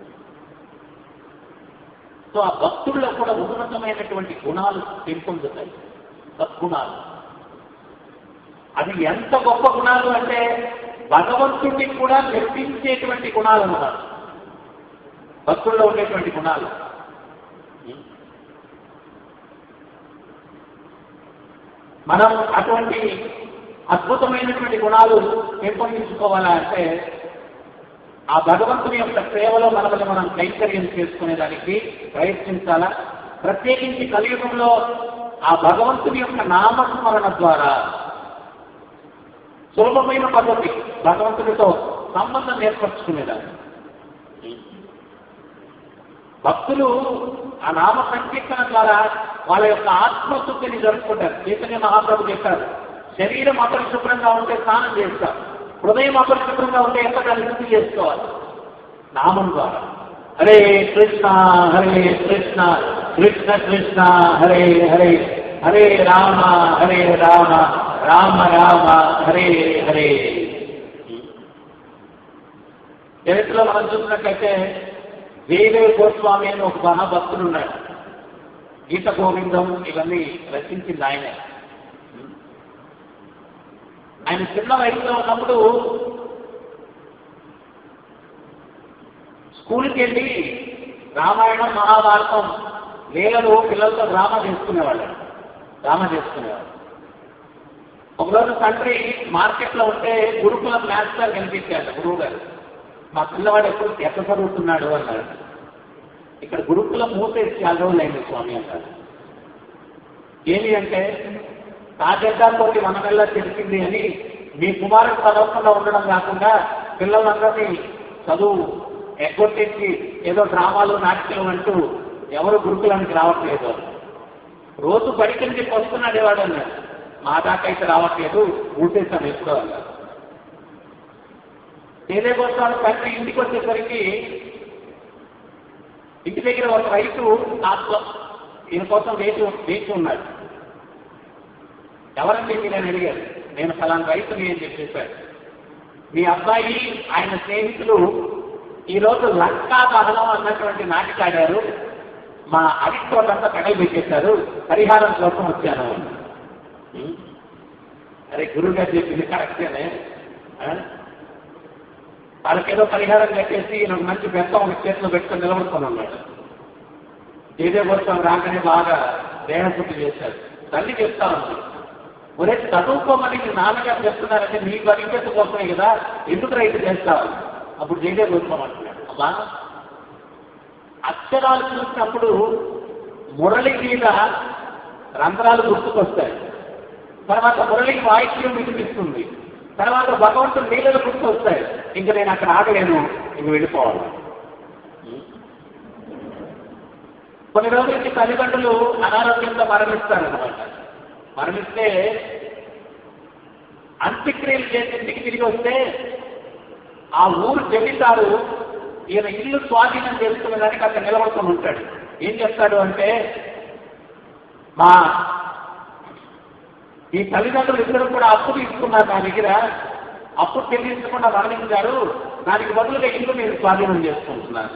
సో ఆ భక్తుల్లో కూడా ఉన్నతమైనటువంటి గుణాలు పెంపొందుతాయి సద్గుణాలు అది ఎంత గొప్ప గుణాలు అంటే భగవంతుడిని కూడా మెప్పించేటువంటి గుణాలు అన్నమాట భక్తుల్లో ఉండేటువంటి గుణాలు మనం అటువంటి అద్భుతమైనటువంటి గుణాలు పెంపొందించుకోవాలా అంటే ఆ భగవంతుని యొక్క సేవలో మనల్ని మనం కైంకర్యం చేసుకునే దానికి ప్రయత్నించాలా ప్రత్యేకించి కలియుగంలో ఆ భగవంతుని యొక్క నామస్మరణ ద్వారా సులభమైన పద్ధతి భగవంతుడితో సంబంధం ఏర్పరచుకునేదాన్ని భక్తులు ఆ నామ సంకీర్తన ద్వారా వాళ్ళ యొక్క ఆత్మశుద్ధిని జరుపుకుంటారు చైతన్య మహాప్రభు చెప్పారు శరీరం అపరిశుభ్రంగా ఉంటే స్నానం చేస్తారు హృదయం అపరిశుభ్రంగా ఉంటే ఎంత శుద్ధి చేసుకోవాలి నామం ద్వారా హరే కృష్ణ హరే కృష్ణ కృష్ణ కృష్ణ హరే హరే హరే రామ హరే రామ రామ రామ హరే హరే చరిత్రలో మనం చూసినట్లయితే జయదేవ్ గోస్వామి అని ఒక మహాభక్తుడు ఉన్నాడు గీత గోవిందం ఇవన్నీ రచించింది ఆయన ఆయన చిన్న వయసులో ఉన్నప్పుడు స్కూల్కి వెళ్ళి రామాయణం మహాభారతం లీలలు పిల్లలతో డ్రామా చేసుకునేవాళ్ళు డ్రామా చేసుకునేవాళ్ళు ఒకరోజు తండ్రి మార్కెట్లో ఉంటే గురుకులం మాస్టర్ కనిపించాడు గురువు గారు మా పిల్లవాడు ఎప్పుడు ఎక్కడ చదువుతున్నాడు అన్నాడు ఇక్కడ గురుకులం మూసేసి చాలా రోజులు అయింది స్వామి అన్నాడు ఏమి అంటే తాజెద్దాతోటి మనమెల్లా తెలిసింది అని మీ కుమారుడు చదవకుండా ఉండడం కాకుండా పిల్లలందరినీ చదువు ఎగ్గొట్టించి ఏదో డ్రామాలు నాట్యం అంటూ ఎవరు గురుకులానికి రావట్లేదు రోజు బడికి నుంచి వస్తున్నాడు వాడు అన్నాడు మా దాకా అయితే రావట్లేదు ఊసేసాను ఎప్పుడో అన్నారు తేలేగొస్తాను తండ్రి ఇంటికి వచ్చేసరికి ఇంటి దగ్గర ఒక రైతు ఆత్మ ఈయన కోసం వేచి వేచి ఉన్నాడు ఎవరంటే నేను అడిగారు నేను ఫలానా రైతుని అని చెప్పేశాడు మీ అబ్బాయి ఆయన స్నేహితులు ఈరోజు లంకా దహనం అన్నటువంటి నాటిక ఆడారు మా అడిక్టోళ్ళంతా కడలు పెట్టేశారు పరిహారం కోసం వచ్చాను ఉం? అరే గురువు గారు చెప్పింది కరెక్టేనే ఆ? వాళ్ళకేదో పరిహారం కట్టేసి ఈయన ఒక మంచి బెత్తం ఒక చేతిలో పెట్టుకొని నిలబడుకొని ఉన్నాడు ఏదే కోసం రాగానే బాగా దేహశుద్ధి చేశాడు తల్లి చెప్తా ఉంది ఒరే చదువుకోమని మీ నాన్నగారు చెప్తున్నారంటే నీ భవిష్యత్తు కోసమే కదా ఎందుకు రైతు చేస్తావు అప్పుడు జైదే కోసుకోమంటున్నాడు అమ్మా అక్షరాలు చూసినప్పుడు మురళి మీద రంధ్రాలు గుర్తుకొస్తాయి తర్వాత మురళికి వాయిద్యం వినిపిస్తుంది తర్వాత భగవంతుడు నీళ్ళలు గుర్తుకొస్తాయి ఇంకా నేను అక్కడ ఆగలేను ఇంక వెళ్ళిపోవాలి కొన్ని రోజులకి తల్లిదండ్రులు అనారోగ్యంతో మరణిస్తారనమాట మరణిస్తే అంత్యక్రియలు చేసి ఇంటికి తిరిగి వస్తే ఆ ఊరు జమీందారు ఈయన ఇల్లు స్వాధీనం చేసుకునే దానికి అక్కడ నిలబడుకొని ఉంటాడు ఏం చేస్తాడు అంటే మా ఈ తల్లిదండ్రులు ఇద్దరు కూడా అప్పు తీసుకున్నారు నా దగ్గర అప్పు చెల్లించకుండా మరణించారు దానికి బదులుగా ఇల్లు నేను స్వాధీనం చేసుకుంటున్నాను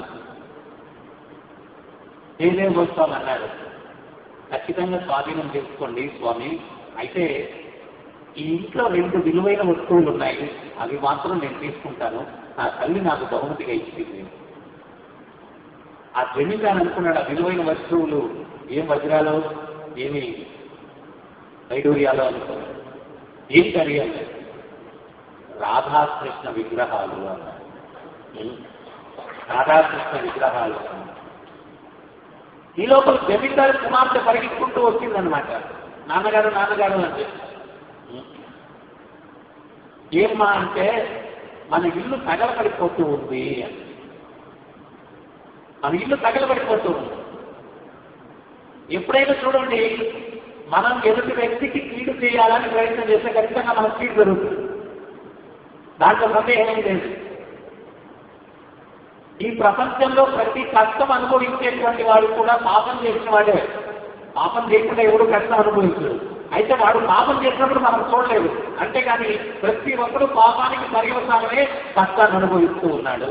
ఏదేం వస్తామన్నారు ఖచ్చితంగా స్వాధీనం చేసుకోండి స్వామి అయితే ఈ ఇంట్లో రెండు విలువైన వస్తువులు ఉన్నాయి అవి మాత్రం నేను తీసుకుంటాను నా తల్లి నాకు బహుమతిగా ఇచ్చింది ఆ జమీందారు అనుకున్నాడు ఆ విలువైన వస్తువులు ఏం వజ్రాలు ఏమి వైడూర్యాలు అనుకున్నాడు ఏం అడిగాను రాధాకృష్ణ విగ్రహాలు అన్నాడు ఉం? రాధాకృష్ణ విగ్రహాలు అన్నాడు. ఈ లోపల జమీందారు కుమార్తె పరిగెత్తుకుంటూ వచ్చిందనమాట నాన్నగారు నాన్నగారు అని చెప్పి ఏమ్మా అంటే మన ఇల్లు తగలబడిపోతూ ఉంది అని. మన ఇల్లు తగలబడిపోతూ ఉంది ఎప్పుడైనా చూడండి మనం ఎదుటి వ్యక్తికి కీడు చేయాలని ప్రయత్నం చేస్తే ఖచ్చితంగా మనకు కీడు జరుగుతుంది దాంట్లో సందేహం లేదు ఈ ప్రపంచంలో ప్రతి కష్టం అనుభవించేటువంటి వాడు కూడా పాపం చేసిన వాడే పాపం చేయకుండా ఎవడు కష్టం అనుభవించడు అయితే వాడు పాపం చేసినప్పుడు మనం చూడలేదు అంతేగాని ప్రతి ఒక్కడు పాపానికి పర్యవసానమే కష్టాన్ని అనుభవిస్తూ ఉన్నాడు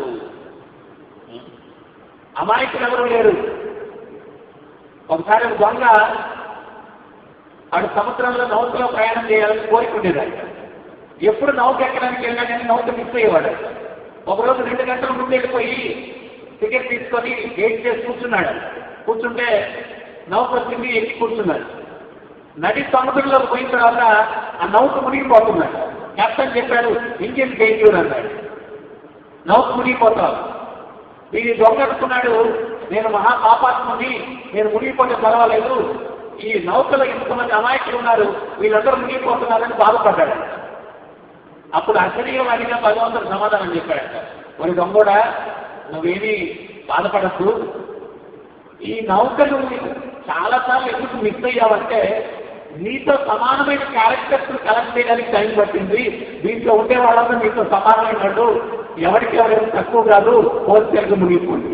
అమాయకులు ఎవరు లేరు ఒకసారి ఒక దొంగ వాడు సముద్రంలో నౌకలో ప్రయాణం చేయాలని కోరుకుండేదాన్ని ఎప్పుడు నౌక ఎక్కడానికి వెళ్ళినా కానీ నౌక మిస్ అయ్యేవాడు ఒకరోజు రెండు గంటల ముందు వెళ్ళిపోయి టికెట్ తీసుకొని గేట్ చేసి కూర్చున్నాడు కూర్చుంటే నౌక వచ్చింది ఎక్కి కూర్చున్నాడు నడి సముద్రంలోకి పోయిన తర్వాత ఆ నౌక మునిగిపోతున్నాడు కెప్టెన్ చెప్పాడు ఇంజిన్ ఫెయిల్యూర్ అన్నాడు నౌక మునిగిపోతావు వీడి దొంగ అనుకున్నాడు నేను మహా పాపాత్మని నేను మునిగిపోతే పర్వాలేదు ఈ నౌకలో ఇంతమంది అమాయకులు ఉన్నారు వీళ్ళందరూ మునిగిపోతున్నారని బాధపడ్డాడు అప్పుడు అశరీరవాడిగా భగవంతుడు సమాధానం చెప్పాడట మరి దొంగోడా నువ్వేమీ బాధపడద్దు ఈ నౌకను చాలా సార్లు ఎందుకు మిస్ అయ్యావంటే నీతో సమానమైన క్యారెక్టర్స్ కలెక్ట్ చేయడానికి టైం పట్టింది దీంట్లో ఉండే వాళ్ళందరూ నీతో సమానమైనట్టు ఎవరికి ఎవరైనా తక్కువ కాదు హోల్సేల్గా మునిగిపోయింది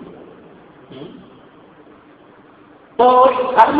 సో ఈ కర్మ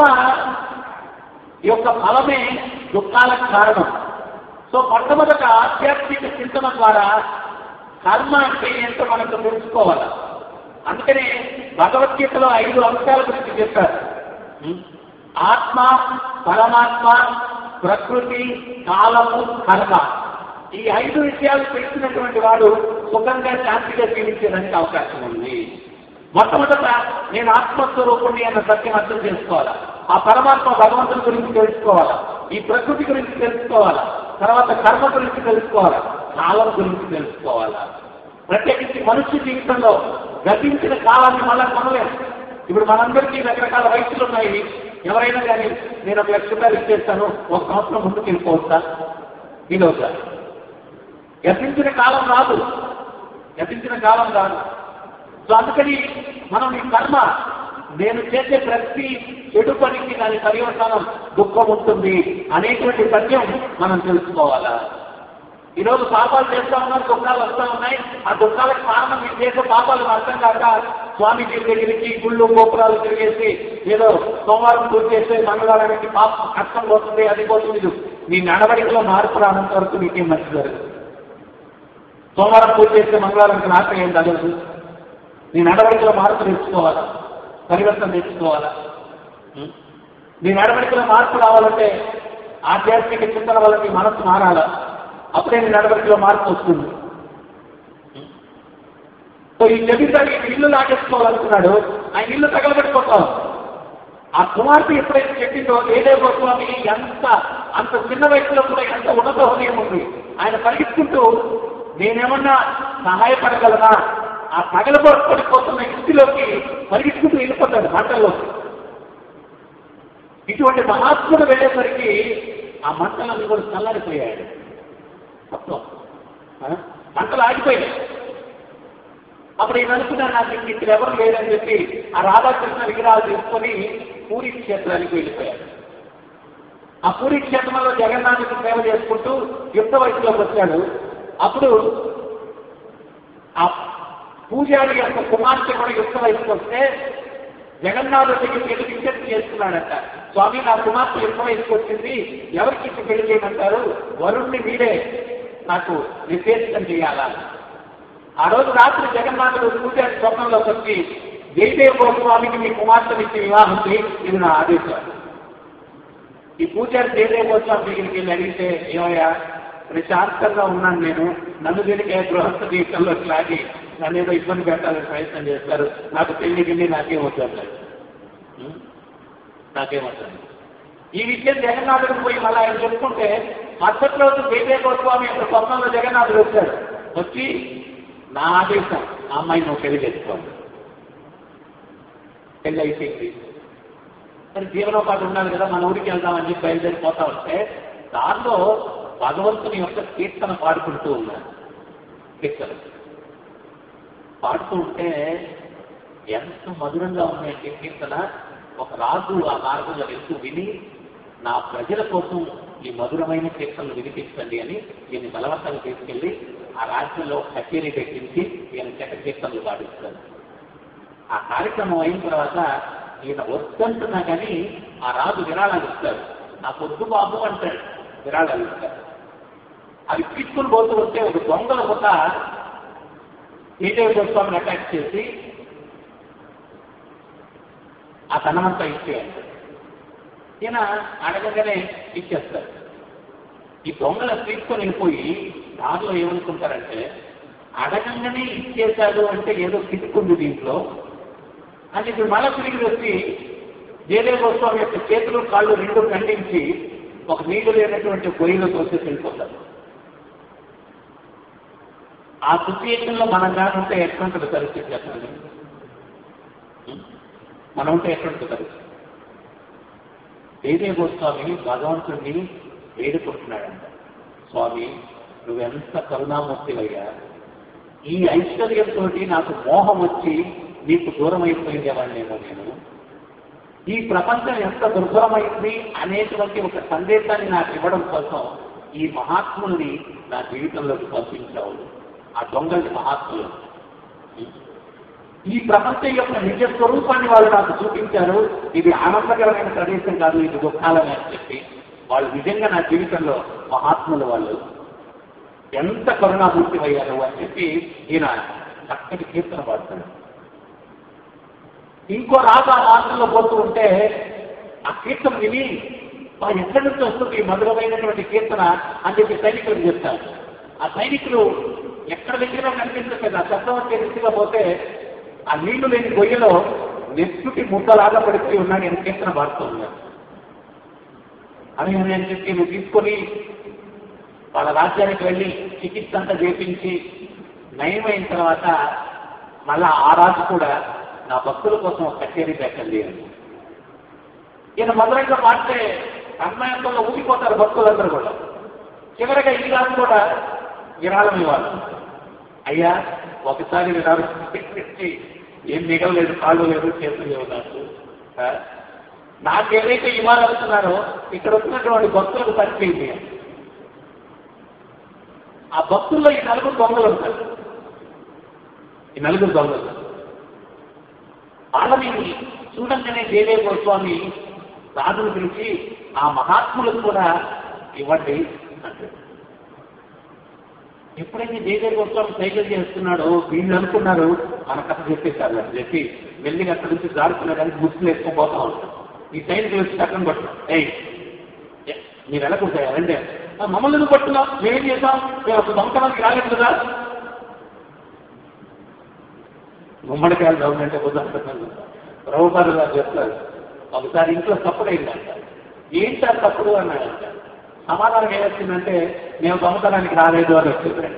యొక్క ఫలమే దుఃఖాలకు కారణం సో మొట్టమొదట ఆధ్యాత్మిక చింతన ద్వారా కర్మ అంటే ఏంటో మనకు తెలుసుకోవాలి అందుకనే భగవద్గీతలో ఐదు అంశాల గురించి చెప్పారు ఉం? ఆత్మ పరమాత్మ ప్రకృతి కాలము కర్మ ఈ ఐదు విషయాలు తెలిసినటువంటి వాడు సుఖంగా శాంతిగా జీవించడానికి అవకాశం ఉంది మొట్టమొదట నేను ఆత్మస్వరూపుణ్ణి అన్న సత్యం అర్థం చేసుకోవాలా ఆ పరమాత్మ భగవంతుని గురించి తెలుసుకోవాలా ఈ ప్రకృతి గురించి తెలుసుకోవాలా తర్వాత కర్మ గురించి తెలుసుకోవాలా కాలం గురించి తెలుసుకోవాలా ప్రత్యేకించి మనుష్య జీవితంలో గతించిన కాలాన్ని మళ్ళా కొనలేము ఇప్పుడు మనందరికీ రకరకాల వయసులు ఉన్నాయి ఎవరైనా కానీ నేను ఒక లక్ష రూపాయలు ఇచ్చేస్తాను ఒక సంవత్సరం ముందుకు వెళ్ళిపోవచ్చా వీలవుతా గతించిన కాలం రాదు గతించిన కాలం రాదు సో అందుకని మనం ఈ కర్మ నేను చేసే ప్రతి చెడు పనికి దాని పర్యవసానం దుఃఖం ఉంటుంది అనేటువంటి సత్యం మనం తెలుసుకోవాలా ఈరోజు పాపాలు చేస్తా ఉన్నారు దుఃఖాలు వస్తా ఉన్నాయి ఆ దుఃఖాలకు కారణం మీరు చేసే పాపాలు అర్థం కాక స్వామిజీ దగ్గరికి గుళ్ళు గోపురాలు తిరిగేసి ఏదో సోమవారం పూజ చేస్తే మంగళవారానికి పాప కష్టం పోతుంది అది పోతుంది ఇది. నీ నడవడికలో మార్పు రానంత వరకు నీకేం మంచి జరగదు సోమవారం పూజ చేస్తే మంగళవారానికి రాత్రి ఏం తగలదు నీ నడవడికలో మార్పు తెచ్చుకోవాలా పరివర్తన తెచ్చుకోవాలా ఉం? నీ నడవడికలో మార్పు రావాలంటే ఆధ్యాత్మిక చింతన వల్ల నీ మనసు మారాలా అప్పుడే నీ నడవడికలో మార్పు వస్తుంది ఉం? సో ఈ జమీందారు ఈ ఇల్లు లాగేసుకోవాలనుకున్నాడు ఆయన ఇల్లు తగలబడిపోతాం ఆ కుమార్తె ఎప్పుడైతే చెప్పిందో ఏదే గోస్వామి ఎంత అంత చిన్న వయసులో కూడా ఎంత ఉన్నత హృదయం ఉంది ఆయన పరిగెత్తుకుంటూ నేనేమన్నా సహాయపడగలనా ఆ తగలబడిపోతున్న ఇంటిలోకి పరిగెత్తుకుంటూ వెళ్ళిపోతాడు మంటల్లోకి ఇటువంటి మహాత్ముడు వెళ్ళేసరికి ఆ మంటలన్నీ కూడా చల్లారిపోయాడు మొత్తం ఆ? మంటలు ఆగిపోయాయి అప్పుడు ఈయన అనుకున్నాను నాకు ఇంక ఇక్కడ ఎవరు లేరని చెప్పి ఆ రాధాకృష్ణ విగ్రహాలు తీసుకొని పూరి క్షేత్రానికి వెళ్ళిపోయాడు ఆ పూరి క్షేత్రంలో జగన్నాథుడికి సేవ చేసుకుంటూ యుక్త వయసులోకి వచ్చాడు అప్పుడు ఆ పూజారి యొక్క కుమార్తె కూడా యుక్త వయసుకు వస్తే జగన్నాథుడి దగ్గరికి వెళ్ళి విజ్ఞప్తి చేస్తున్నాడట స్వామి నా కుమార్తె యుక్త వయసుకు వచ్చింది ఎవరికి ఇచ్చి పెళ్లి చేయమంటారు వరుణ్ణి మీరే నాకు నిర్దేశం చేయాలా ఆ రోజు రాత్రి జగన్నాథుడు పూజారి స్వప్నంలోకి వచ్చి జయదేవ గోస్వామికి మీ కుమార్తెనిచ్చి వివాహం చేయి ఇది నా ఆదేశం ఈ పూజారి జయదేవ గోస్వామి దగ్గరికి వెళ్ళి అడిగితే ఏమయ్యా ప్రశాంతంగా ఉన్నాను నేను నన్ను దీనికి గృహస్థ జీవితంలో లాగి నన్ను ఏదో ఇబ్బంది పెట్టాలని ప్రయత్నం చేస్తారు నాకు పెళ్లి గిల్లి నాకేం వద్దు నాకేం వద్దు ఈ విషయం జగన్నాథుడికి పోయి మళ్ళీ ఆయన చెప్పుకుంటే మరుసటి రోజు జయదేవ గోస్వామి యొక్క స్వప్నంలో జగన్నాథుడు వచ్చాడు వచ్చి నా ఆదేశం ఆ అమ్మాయి నువ్వు పెళ్లి చేసుకోవాలి పెళ్లి అయిపోయింది మరి జీవనోపాధి ఉండాలి కదా మన ఊరికి వెళ్దామని చెప్పి బయలుదేరిపోతా ఉంటే దానిలో భగవంతుని యొక్క కీర్తన పాడుకుంటూ ఉన్నాను కీర్తన పాడుతూ ఉంటే ఎంత మధురంగా ఉన్నాయంటే కీర్తన ఒక రాజు ఆ మార్గంలో వెళ్తూ విని నా ప్రజల కోసం ఈ మధురమైన కీర్తనలు వినిపించండి అని ఈయన బలవంతంగా తీసుకెళ్లి ఆ రాజ్యంలో కచేరీ పెట్టించి ఈయన చెక్క కీర్తనలు పాటిస్తారు ఆ కార్యక్రమం అయిన తర్వాత ఈయన వద్దంటున్నా కానీ ఆ రాజు విరాళాలు ఇస్తాడు నాకు వద్దు బాబు అంటాడు విరాళాలు ఇస్తాడు అది తీసుకుని పోతూ వస్తే ఒక దొంగల ఒక శ్రీదేవి గోస్వామిని అటాక్ చేసి ఆ ధనమంతా ఇచ్చేయండి ఈయన అడగగానే ఇచ్చేస్తారు ఈ దొంగలు తీసుకొని వెళ్ళిపోయి దారిలో ఏమనుకుంటారంటే అడగంగానే ఇచ్చేశాడు అంటే ఏదో కిట్టుకుంది దీంట్లో అని ఇప్పుడు మళ్ళా తిరిగి వచ్చి జయదేవ గోస్వామి యొక్క చేతులు కాళ్ళు రెండు ఖండించి ఒక నీళ్లు లేనటువంటి పొయ్యిలో తోసి వెళ్ళిపోతారు ఆ సిచ్యుయేషన్ లో మనం కానీ ఉంటే ఎట్లుంటుంది పరిస్థితి చెప్పండి మనం ఉంటే ఎట్లుంటుంది పరిస్థితి జయదేవ గోస్వామి భగవంతుడిని వేడుకుంటున్నాడంట స్వామి నువ్వెంత కరుణామూర్తివయ్యా ఈ ఐశ్వర్యంతో నాకు మోహం వచ్చి నీకు దూరం అయిపోయిందేవాడినేమో నేను ఈ ప్రపంచం ఎంత దుర్భరమైంది అనేటువంటి ఒక సందేశాన్ని నాకు ఇవ్వడం కోసం ఈ మహాత్ముల్ని నా జీవితంలోకి పంపించావు ఆ దొంగలి మహాత్ములు ఈ ప్రపంచం యొక్క నిజ స్వరూపాన్ని వాళ్ళు నాకు చూపించారు ఇది ఆనందకరమైన ప్రదేశం కాదు ఇది దుఃఖాలని అని చెప్పి వాళ్ళు నిజంగా నా జీవితంలో మహాత్ములు వాళ్ళు ఎంత కరుణామూర్తి అయ్యారు అని చెప్పి ఈయన చక్కటి కీర్తన పాడుతాడు ఇంకో రాజు ఆ మార్గంలో పోతూ ఉంటే ఆ కీర్తన విని "బా, ఎక్కడి నుంచి వస్తుంది ఈ మధురమైనటువంటి కీర్తన అని చెప్పి సైనికులకు చెప్తారు ఆ సైనికులు ఎక్కడ దగ్గర కనిపించట్లేదు ఆ శబ్దం వచ్చే దిశగా పోతే ఆ నీళ్లు లేని గొయ్యలో నెత్తుటి ముద్దలాగా పడిపోయి ఉన్నాడు నేను కీర్తన పాడుతూ ఉన్నాను అని అని చెప్పి నువ్వు తీసుకొని వాళ్ళ రాజ్యానికి వెళ్ళి చికిత్స అంతా చేపించి నయమైన తర్వాత మళ్ళా ఆ రాజు కూడా నా భక్తుల కోసం ఒక కచేరీ పెట్టండి అని ఈయన మధురంగా మాట్లాడే అన్మయంతో ఊగిపోతారు భక్తులందరూ కూడా చివరిగా ఈ రాజు కూడా విరాళం ఇవ్వాలి అయ్యా ఒకసారి విరాళం ఇచ్చి ఏం మిగలలేదు కాళ్ళు లేదు చేతులు లేవు నాకు ఆ? నాకు ఏదైతే ఇవ్వాలనుకున్నారో ఇక్కడ వచ్చినటువంటి భక్తులకు సరిపోయింది ఆ భక్తుల్లో ఈ నలుగురు దొంగలు ఉంటారు ఈ నలుగురు దొంగలు వాళ్ళని చూడంగానే దేవే గోస్వామి రాజును పిలిచి ఆ మహాత్ములకు కూడా ఇవ్వండి అంటాడు ఎప్పుడైతే జయదేవ గోస్వామి సైకిల్ చేస్తున్నాడో వీళ్ళు అనుకున్నారు మన కథ చెప్పేశారు అని చెప్పి వెళ్ళి అక్కడి నుంచి జారుకున్నాడని ముసులు వేసుకొని పోతా ఉంటారు ఈ సైనికులు వచ్చి పక్కన పట్టు ఏయ్ ఏ, మీరు వెళ్ళకుంటాయా రండి "ఆ, మమ్మల్ని ఎందుకు పట్టున్నాం మేమేం చేసాం మేము ఒక దొంగతనానికి రాలేదు కదా గుమ్మడికాయలు గవర్నమెంట్ ఉదాహరణ ప్రభుపాదు గారు చెప్తారు ఒకసారి ఇంట్లో తప్పుడు అయిందంట ఏంటి ఆ తప్పుడు అన్నాడంట సమాధానం ఏమొచ్చిందంటే మేము దొంగతనానికి రాలేదు అని వచ్చిందంట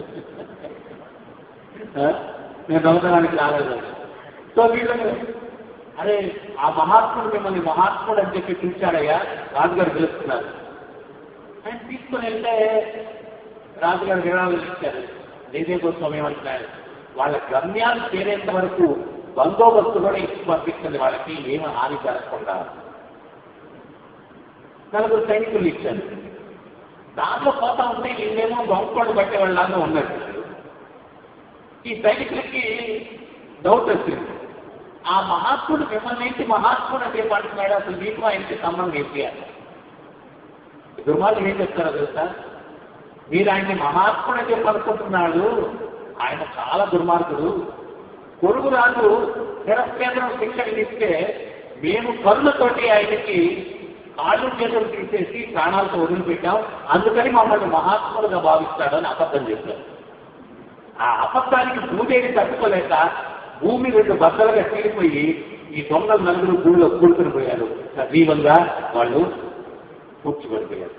ఆ? మేము దొంగతనానికి రాలేదు అని సో వీళ్ళు అరే ఆ మహాత్ముడు మిమ్మల్ని మహాత్ముడు అని చెప్పి పిలిచాడయ్యా రాజుగారు పిలుస్తున్నారు ఆయన తీసుకుని వెళ్తే రాజుగారు విరాళాలు ఇచ్చారు దేదే గోస్వామి ఏమంటున్నారు వాళ్ళ గమ్యాలు చేరేంత వరకు బందోబస్తు కూడా ఇచ్చి పంపించండి వాళ్ళకి ఏమి హాని జరగకుండా నలుగురు సైనికులు ఇచ్చారు దాంట్లో పోతా ఉంటే వీళ్ళేమో దొంగకోడు పట్టేవాళ్ళలాగా ఉన్నారు ఈ సైనికులకి డౌట్ వచ్చింది ఆ మహాత్ముడు మిమ్మల్ని ఏంటి మహాత్ముడు అంటే పడుతున్నాడు అసలు మీకు ఆయనకి సంబంధం ఏంటి అని దుర్మార్గం ఏం చెప్తారో తెలుసా మీరు ఆయన్ని మహాత్ముడు అని చెప్పి అనుకుంటున్నాడు ఆయన చాలా దుర్మార్గుడు కొడుకు రాజు శిరస్కేంద్రం శిక్షణ ఇస్తే మేము కరుణతోటి ఆయనకి కాళ్ళు చేతులు తీసేసి ప్రాణాలతో వదిలిపెట్టాం అందుకని మమ్మల్ని మహాత్ములుగా భావిస్తాడని అబద్ధం చెప్పారు ఆ అబద్ధానికి భూదేవి తట్టుకోలేక భూమి రెండు బద్దలుగా చీలిపోయి ఈ దొంగలు నలుగురు భూమిలో కూడుకుని పోయారు సజీవంగా వాళ్ళు కూర్చుపడిపోయారు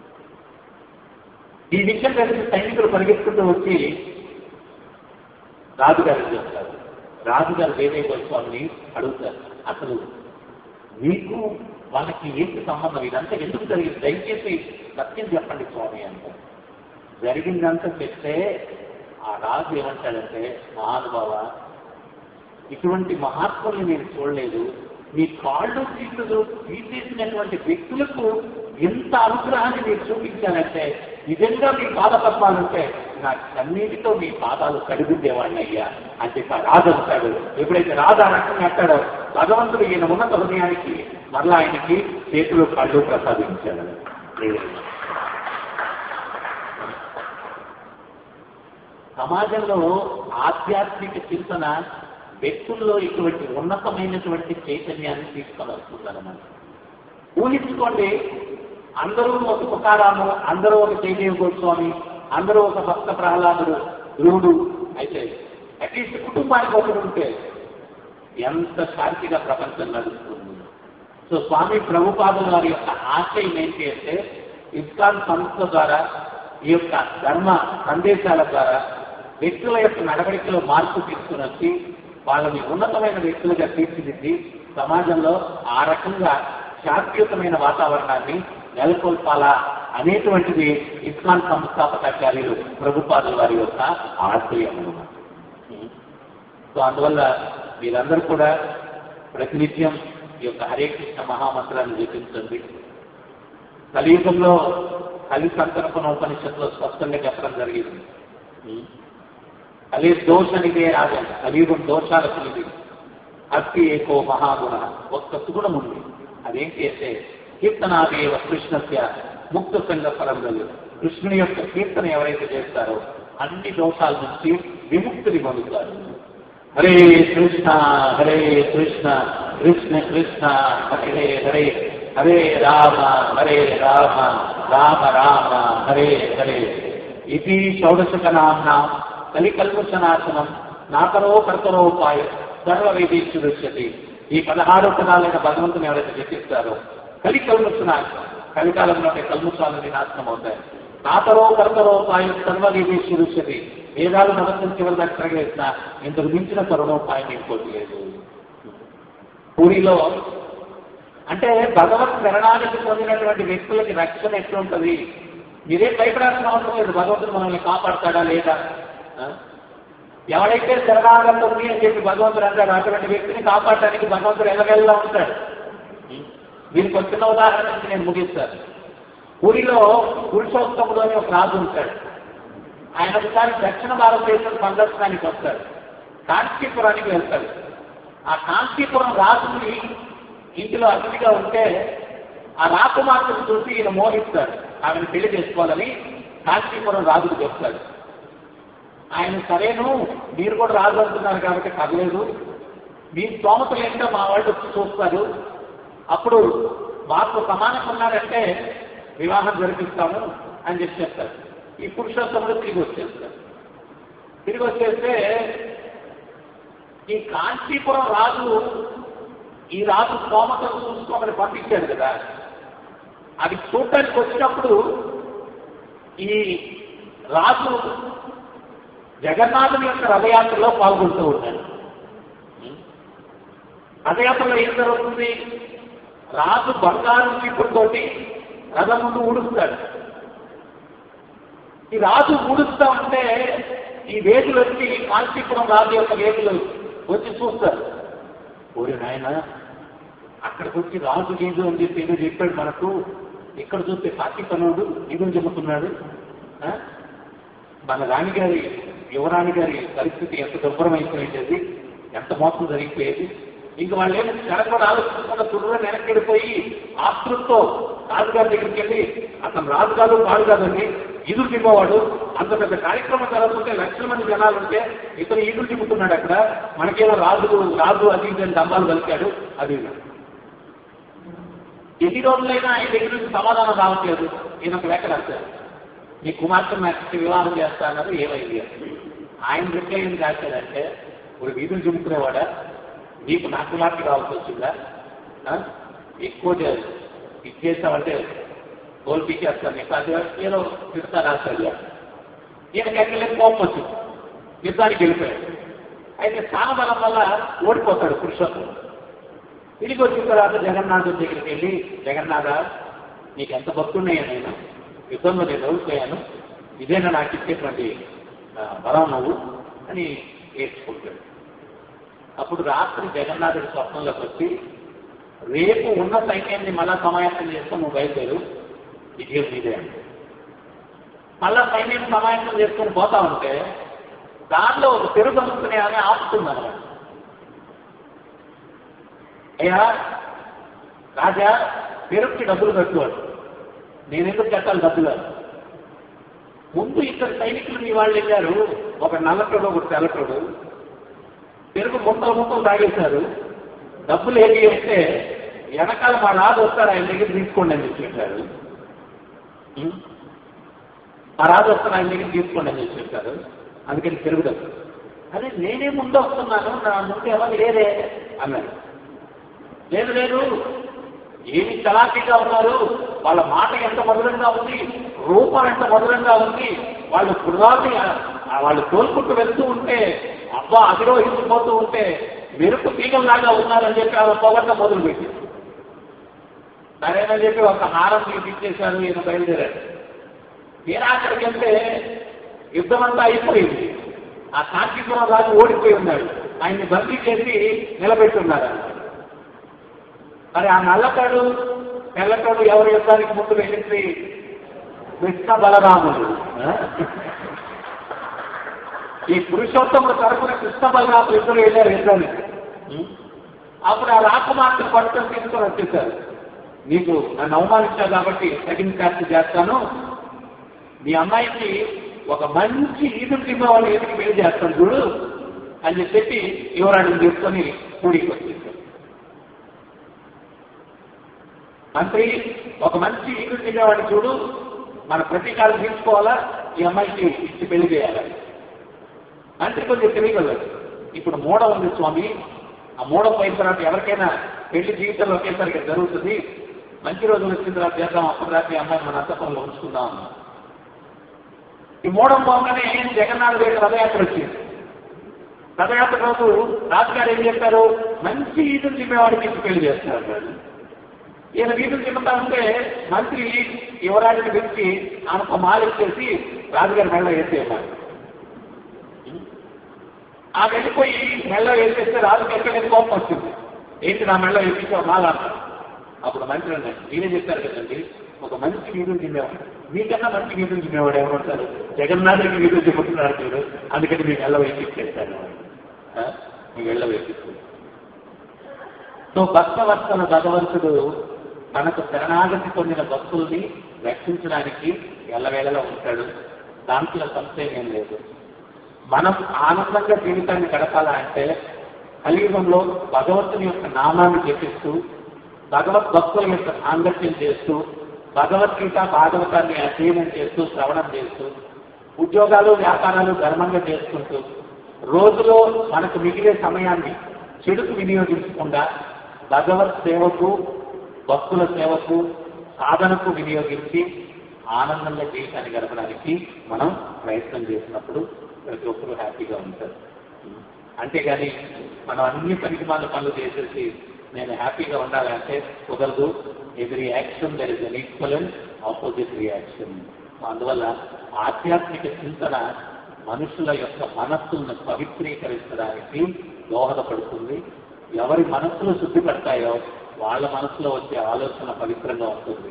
ఈ విషయం తెలిసి సైనికులు పరిగెత్తుకుంటూ వచ్చి రాజుగారికి చెప్తారు రాజుగారు వేదయ్య స్వామిని అడుగుతారు అసలు మీకు వాళ్ళకి ఏంటి సంబంధం ఇదంతా ఎందుకు జరిగింది దయచేసి సత్యం చెప్పండి స్వామి అంటారు జరిగిందంతా చెప్తే ఆ రాజు ఏమంటాడంటే మహానుభావ ఇటువంటి మహాత్ముల్ని నేను చూడలేదు మీ కాళ్ళు చేతులు తీసేసినటువంటి వ్యక్తులకు ఎంత అనుగ్రహాన్ని మీరు చూపించారంటే నిజంగా మీ పాదపద్మాలుంటే నా కన్నీటితో మీ పాదాలు కడుగుండేవాడిని అయ్యా అని చెప్పి ఆ రాజు అంటాడు ఎప్పుడైతే రాజు అనకుండా అంటాడో భగవంతుడు ఈయన ఉన్నత హృదయానికి మరలా ఆయనకి చేతులు కళ్ళు ప్రసాదించాడు సమాజంలో ఆధ్యాత్మిక చింతన వ్యక్తుల్లో ఇటువంటి ఉన్నతమైనటువంటి చైతన్యాన్ని తీసుకొని వస్తుందన్నమాట ఊహించుకోండి అందరూ ఒక తుకారాము అందరూ ఒక చైతన్య గోస్వామి అందరూ ఒక భక్త ప్రహ్లాదుడు ధ్రువుడు అయితే అట్లీస్ట్ కుటుంబానికి ఒకరు ఉంటే ఎంత శాంతిగా ప్రపంచం నడుస్తుంది సో స్వామి ప్రభుపాదుల వారి యొక్క ఆశయం ఏంటి అంటే ఇస్లాం సంస్థ ద్వారా ఈ యొక్క ధర్మ సందేశాల ద్వారా వ్యక్తుల యొక్క నడవడికలో మార్పు తీసుకుని వచ్చి వాళ్ళని ఉన్నతమైన వ్యక్తులుగా తీర్చిదిద్ది సమాజంలో ఆ రకంగా శాంతియుతమైన వాతావరణాన్ని నెలకొల్పాలా అనేటువంటిది ఇస్లాం సంస్థాపకాచార్యులు ప్రభుపాదుల వారి యొక్క ఆశయం అన్నమాట సో అందువల్ల మీరందరూ కూడా ప్రతినిత్యం ఈ యొక్క హరే కృష్ణ మహామంత్రాన్ని జపించండి కలియుగంలో కలి సంతర్పణ ఉపనిషత్తులో స్పష్టంగా చెప్పడం జరిగింది కలి దోషనిదే రాజం కలియుగం దోషాలకు ఇది అతి ఏకో మహాగుణ ఒక్క సుగుణం ఉంది అదేంటి అంటే కీర్తనాదేవ కృష్ణస్య ముక్త సంఘ పరంగలు కృష్ణుని యొక్క కీర్తన ఎవరైతే చేస్తారో అన్ని దోషాల నుంచి విముక్తిని పొందుతారు హరే కృష్ణ హరే కృష్ణ కృష్ణ కృష్ణ హరే హరే హరే రామ హరే రామ రామ రామ హరే హరే ఇది షోడశక నామ్న కలికల్పనాశనం నాకరో కర్తరోపాయ సర్వ వేదీక్షు దృశ్యతి ఈ పదహారు పదాలైన భగవంతుని ఎవరైతే జపిస్తారో కలి కల్ముషనాశనం కలికాలంలో కల్ముషాలని నాశనం అవుతాయి నాతరో కర్తరోపాయం సర్వ వేదీక్షు దృశ్యతి వేదాలు నవసం చివరి దాకా ప్రవేశిన ఇంతకు మించిన కరుణోపాయం ఇంకోటి లేదు పూరిలో అంటే భగవత్ శరణానికి పొందినటువంటి వ్యక్తులకి రక్షణ ఎట్లుంటది మీరేం భయపడాల్సిన అవసరం లేదు భగవంతుడు మనల్ని కాపాడతాడా లేదా ఆ? ఎవడైతే శరణాగతం ఉంది అని చెప్పి భగవంతుడు అంటాడు అటువంటి వ్యక్తిని కాపాడటానికి భగవంతుడు ఎల్లవెల్లా ఉంటాడు దీనికి ఒక చిన్న ఉదాహరణ నుంచి నేను ముగిస్తాను పూరిలో పురుషోత్తముడు అని ఒక రాజు ఉంటాడు ఆయన ఒకసారి దక్షిణ భారతదేశం సందర్శనానికి వస్తాడు కాంచీపురానికి వెళ్తాడు ఆ కాంచీపురం రాజుని ఇంటిలో అతిథిగా ఉంటే ఆ రాకుమార్తెను చూసి ఈయన మోహిస్తాడు ఆమెను పెళ్లి చేసుకోవాలని కాంచీపురం రాజుకు చెప్తాడు ఆయన సరేను మీరు కూడా రాజు అంటున్నారు కాబట్టి పర్లేదు మీ స్తోమతలు ఏంటో మా వాళ్ళు వచ్చి చూస్తారు అప్పుడు మాకు సమానం ఉన్నారంటే వివాహం జరిపిస్తాము అని చెప్పి చెప్తారు ఈ పురుషోత్తముడు తిరిగి వచ్చేస్తారు తిరిగి వచ్చేస్తే ఈ కాంచీపురం రాజు ఈ రాజు స్తోమతను చూసుకోమని పంపించాడు కదా అది చూడటానికి వచ్చినప్పుడు ఈ రాజు జగన్నాథుని యొక్క రథయాత్రలో పాల్గొంటూ ఉంటాడు రథయాత్రలో ఏం జరుగుతుంది రాజు బంగారు చీపుడుతోటి రథం ముందు ఊడుస్తాడు ఈ రాజు ఊడుస్తా ఉంటే ఈ వేదులు వచ్చి కాంచీపురం రాజు యొక్క వేదులు వచ్చి చూస్తారు ఓరి నాయన అక్కడికి వచ్చి రాజు ఏదో అని చెప్పి ఏదో చెప్పాడు మనకు ఇక్కడ చూస్తే పార్టీ పనుడు నిధులు చెబుతున్నాడు ఆ? మన రాణిగారి యువరాణి గారి పరిస్థితి ఎంత దుర్భరమైపోయేది ఎంత మోసం జరిగిపోయేది ఇంక వాళ్ళు ఏమి జనం కూడా ఆలోచించకుండా తుర్రుగా వెనక్కి వెళ్ళిపోయి ఆతృతో రాజుగారి దగ్గరికి వెళ్ళి అతను రాజు కాదు పాడు కాదండి ఈదులు తిమ్మవాడు అంత పెద్ద కార్యక్రమం జరుగుతుంటే లక్షల మంది జనాలు ఉంటే ఇతను ఈదులు తిప్పుతున్నాడు అక్కడ మనకేమో రాజు రాజు అది ఇది అని దంబాలు కలిపాడు అది ఇది. ఎన్ని రోజులైనా ఆయన దగ్గర నుంచి సమాధానం రావట్లేదు ఈయన ఒక లెక్క రాశారు మీ కుమార్తె నాకు వివాహం చేస్తా అన్నారు ఏమైంది అని. ఆయన రిప్లై ఏం రాశాడంటే ఇప్పుడు వీధులు చుముకునేవాడా నీకు నా కుమార్తె కావాల్సి వచ్చిందా ఆ? ఎక్కువ చే- ఇది చేస్తామంటే గోల్ పీకేస్తాను నీకు అది ఏదో తిడతా రాశాడు ఈయనకి ఎక్కలేదు కోపం వచ్చింది యుద్ధానికి వెళ్ళిపోయాడు అయితే స్థానబలం వల్ల ఓడిపోతాడు పురుషోత్తముడు తిరిగి వచ్చిన తర్వాత జగన్నాథుడి దగ్గరికి వెళ్ళి జగన్నాథ నీకు ఎంత భక్తున్నాయో నేను యుద్ధంలో నేను ఓడిపోయాను ఇదేనా నాకు ఇచ్చేటువంటి ఆ, బలం నువ్వు అని ఏడ్చుకుంటాడు అప్పుడు రాత్రి జగన్నాథుడి స్వప్నంలోకి వచ్చి రేపు ఉన్న సైన్యాన్ని మళ్ళా సమాయత్తం చేస్తే నువ్వు బయలుదేరు విజయం నీదే అంటే మళ్ళా సైన్యం సమాయత్తం చేసుకొని పోతా ఉంటే దానిలో ఒక పెరుగు అమ్ముకునే ఆమె ఆపుతుంది అనమాట అయ్యా రాజా పెరుగుకి డబ్బులు కట్టువాడు నేను ఎందుకు కట్టాలి డబ్బులు ముందు ఇద్దరు సైనికులు మీ వాళ్ళు వెళ్ళారు ఒక నల్లటోడు ఒక తెల్లటోడు పెరుగు ముక్కలు ముక్కలు తాగేశారు డబ్బులు ఏమి అంటే వెనకాల మా రాజు వస్తారు ఆయన దగ్గర తీసుకోండి అని చెప్పి చెప్పారు ఉం? మా రాజు వస్తారు ఆయన దగ్గర తీసుకోండి అని చెప్పి చెప్పారు అందుకని పెరుగు డబ్బులు అదే నేనే ముందు వస్తున్నాను నా ముందు ఎవరు లేరే అన్నారు లేదు లేదు ఏమి చలాకీగా ఉన్నారు వాళ్ళ మాట ఎంత మధురంగా ఉంది రూపం ఎంత మధురంగా ఉంది వాళ్ళు గుర్రాన్ని ఆ- వాళ్ళు తోలుకుంటూ వెళ్తూ ఉంటే అబ్బా అధిరోహించిపోతూ ఉంటే మెరుపు తీగల్లాగా ఉన్నారని చెప్పి ఆమె పొగట్ట మొదలుపెట్టి సరేనని చెప్పి ఒక హారం తీపిచ్చేశారు ఈయన బయలుదేరాడు తీరా అక్కడికి వెళ్తే యుద్ధం అంతా అయిపోయింది ఆ కాంచీపురం రాజు ఓడిపోయి ఉన్నాడు ఆయన్ని బందీ చేసి నిలబెట్టి ఉన్నారు మరి ఆ నల్లటాడు తెల్లటాడు ఎవరి యుద్ధానికి ముందు వెళ్ళింది కృష్ణ బలరాముడు ఆ? ఈ పురుషోత్తముడు తరపున కృష్ణ బలరాములు ఇద్దరు వెళ్ళారు యుద్ధానికి ఉం? అప్పుడు ఆ రాకుమార్తెను పట్టుకొని తీసుకొని వచ్చేసారు నీకు నన్ను అవమానించావు కాబట్టి సెకండ్ క్లాస్ చేస్తాను మీ అమ్మాయికి ఒక మంచి ఈదులు తిన్న వాళ్ళు ఎదురు పెళ్లి చేస్తాను చూడు అని చెప్పి యువరాణిని తీసుకొని కూడికి వచ్చేసారు మంత్రి ఒక మంచి ఈదులు తినేవాడిని చూడు మన ప్రతీకారం తీసుకోవాలా ఈ అమ్మాయికి ఇచ్చి పెళ్లి చేయాలి మంత్రి కొంచెం తెలియగలదు ఇప్పుడు మూడ ఉంది స్వామి ఆ మూడం పోయిన తర్వాత ఎవరికైనా పెళ్లి జీవితంలో ఒకేసారిగా జరుగుతుంది మంచి రోజులు వచ్చిన తర్వాత చేద్దాం అప్పుడు రాత్రి ఈ అమ్మాయి మన అత్తపంలో ఉంచుకుందాం అన్నాం. ఈ మూడం పోగానే జగన్నాథ దగ్గర రథయాత్ర వచ్చింది రథయాత్ర రోజు రాజుగారు ఏం చెప్పారు మంచి ఈదులు తిమ్మేవాడికి ఇచ్చి పెళ్లి చేస్తున్నారు వాళ్ళు. ఈయన వీధులు చెబుతా ఉంటే మంత్రి యువరాజుని పిలిచి ఆమెకు మాలిచ్చేసి రాజుగారి మెళ్ళ వేసేయన్నారు ఆ వెళ్ళిపోయి మెళ్ళ వేసేస్తే రాజుకి ఎక్కడ కోపం వచ్చింది ఏంటి నా మెళ్ళ వేపించావు మాలా అన్నారు. అప్పుడు మంత్రి అన్నాడు నేనే చెప్పారు కదండి ఒక మంచి వీధులు తినేవాడు మీకన్నా మంచి వీధులు తినేవాడు ఎవరు ఉంటారు జగన్నాథుడికి వీధులు చెబుతున్నారు మీరు అందుకని మీకు మెళ్ళ వేపించేస్తాను మీకు మెళ్ళ వేపిస్తుంది సో భక్తవత్సల భగవంతుడు తనకు శరణాగతి పొందిన భక్తుల్ని రక్షించడానికి ఎల్లవేళలా ఉంటాడు దాంట్లో సంశయం లేదు మనం ఆనందంగా జీవితాన్ని గడపాలా అంటే కలియుగంలో భగవంతుని యొక్క నామాన్ని జపిస్తూ భగవత్ భక్తుల యొక్క సాంగత్యం చేస్తూ భగవద్గీత భాగవతాన్ని అధ్యయనం చేస్తూ శ్రవణం చేస్తూ ఉద్యోగాలు వ్యాపారాలు ధర్మంగా చేసుకుంటూ రోజులో మనకు మిగిలే సమయాన్ని చెడుకు వినియోగించకుండా భగవత్ సేవకు భక్తుల సేవకు సాధనకు వినియోగించి ఆనందంగా జీవితాన్ని గడపడానికి మనం ప్రయత్నం చేసినప్పుడు ప్రతి ఒక్కరూ హ్యాపీగా ఉంటారు అంతేగాని మనం అన్ని పనికిమాల పనులు చేసేసి నేను హ్యాపీగా ఉండాలంటే కుదరదు every action there is an equivalent opposite reaction అందువల్ల ఆధ్యాత్మిక చింతన మనుషుల యొక్క మనస్సులను పవిత్రీకరించడానికి దోహదపడుతుంది ఎవరి మనస్సులు శుద్ధి పడతాయో వాళ్ళ మనసులో వచ్చే ఆలోచన పవిత్రంగా ఉంటుంది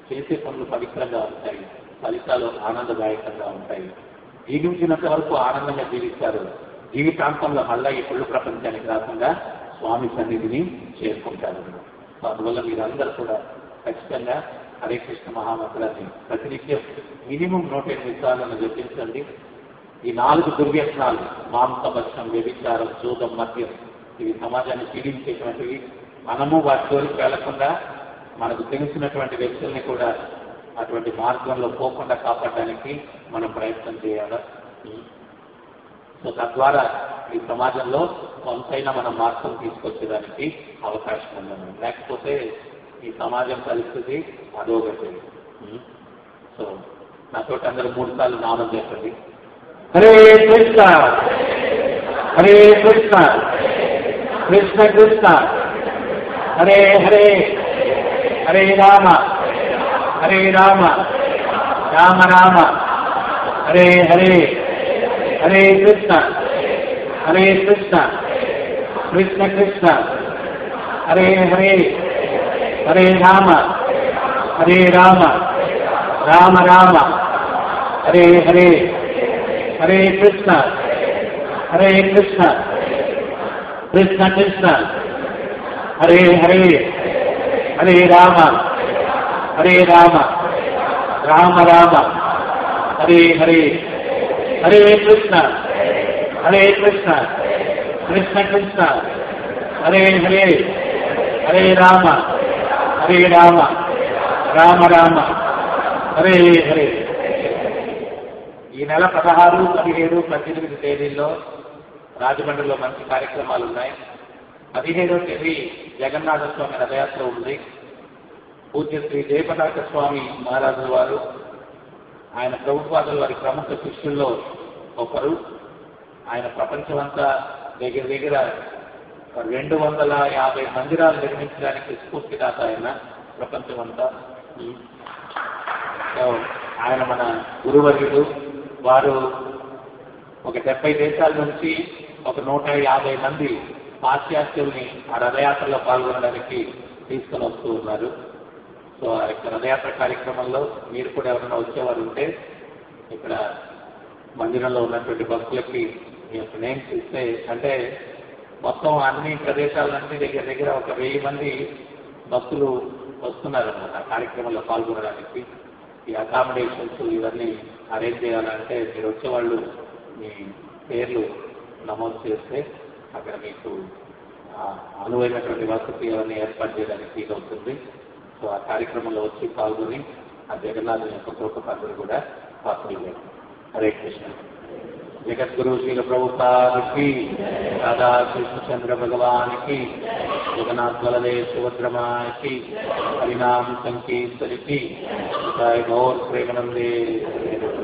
చేసే పనులు పవిత్రంగా ఉంటాయి ఫలితాలు ఆనందదాయకంగా ఉంటాయి జీవించినంత వరకు ఆనందంగా జీవిస్తారు జీవితాంతంలో మళ్ళా ఈ పుళ్ళు ప్రపంచానికి రాకుండా స్వామి సన్నిధిని చేరుకుంటారు సో అందువల్ల మీరందరూ కూడా ఖచ్చితంగా హరే కృష్ణ మహామంత్రాన్ని ప్రతినిత్యం మినిమం నూట ఎనిమిది సార్లను జపించండి ఈ నాలుగు దుర్వ్యసనాలు మాంసభక్షం వ్యభిచారం జూదం మద్యం ఇవి సమాజాన్ని పీడించేటువంటివి మనము వాటి జోలికి వెళ్లకుండా మనకు తెలిసినటువంటి వ్యక్తుల్ని కూడా అటువంటి మార్గంలో పోకుండా కాపాడడానికి మనం ప్రయత్నం చేయాలి సో తద్వారా ఈ సమాజంలో కొంతైనా మనం మార్పులు తీసుకొచ్చేదానికి అవకాశం ఉందని లేకపోతే ఈ సమాజం పరిస్థితి అదోగతి సో నాతో అందరూ మూడు సార్లు నామం చెప్పండి హరే కృష్ణ హరే కృష్ణ కృష్ణ కృష్ణ హరే హరే హరే రామ హరే రామ రామ రామ హరే హరే హరే కృష్ణ హరే కృష్ణ కృష్ణ కృష్ణ హరే హరే హరే రామ హరే రామ రామ రామ హరే హరే హరే కృష్ణ హరే కృష్ణ కృష్ణ కృష్ణ హరే హరే హరే రామ హరే రామ రామ రామ హరే హరే హరే కృష్ణ హరే కృష్ణ కృష్ణ కృష్ణ హరే హరే హరే రామ హరే రామ రామ రామ హరే హరే ఈ నెల పదహారు పదిహేడు పద్దెనిమిది తేదీల్లో రాజమండ్రిలో మంచి కార్యక్రమాలు ఉన్నాయి పదిహేడో తేదీ జగన్నాథ స్వామి రథయాత్ర ఉంది పూజ్య శ్రీ జయపతాక స్వామి మహారాజు వారు ఆయన ప్రభుత్వాదుల వారి ప్రముఖ శిష్యుల్లో ఒకరు ఆయన ప్రపంచమంతా దగ్గర దగ్గర రెండు వందల యాభై మందిరాలు నిర్మించడానికి స్ఫూర్తిదాత ఆయన ప్రపంచమంతా సో ఆయన మన గురువర్యుడు వారు ఒక డెబ్బై దేశాల నుంచి ఒక నూట యాభై మంది పాశ్చాత్యుల్ని ఆ రథయాత్రలో పాల్గొనడానికి తీసుకొని వస్తూ ఉన్నారు సో ఆ యొక్క రథయాత్ర కార్యక్రమంలో మీరు కూడా ఎవరైనా వచ్చేవారు ఉంటే ఇక్కడ మందిరంలో ఉన్నటువంటి భక్తులకి మీ యొక్క నేమ్స్ ఇస్తే అంటే మొత్తం అన్ని ప్రదేశాలన్నీ దగ్గర దగ్గర ఒక వెయ్యి మంది భక్తులు వస్తున్నారు అన్నమాట ఆ కార్యక్రమంలో పాల్గొనడానికి ఈ అకామిడేషన్స్ ఇవన్నీ అరేంజ్ చేయాలంటే మీరు వచ్చేవాళ్ళు మీ పేర్లు నమోదు చేస్తే అక్కడ మీకు ఆ అనువైనటువంటి వసతి అవన్నీ ఏర్పాటు చేయడానికి వీలవుతుంది సో ఆ కార్యక్రమంలో వచ్చి పాల్గొని ఆ జగన్నాథుని యొక్క కృపకందరూ కూడా పాల్గొన్నారు హరే కృష్ణ జగద్గురు శ్రీల ప్రభుపాదికి రాధా కృష్ణచంద్ర భగవానికి జగన్నాథ్ బలదేవ్ సుభద్రమాకి హరినామ సంకీర్తనికి గౌర్ ప్రేమనందే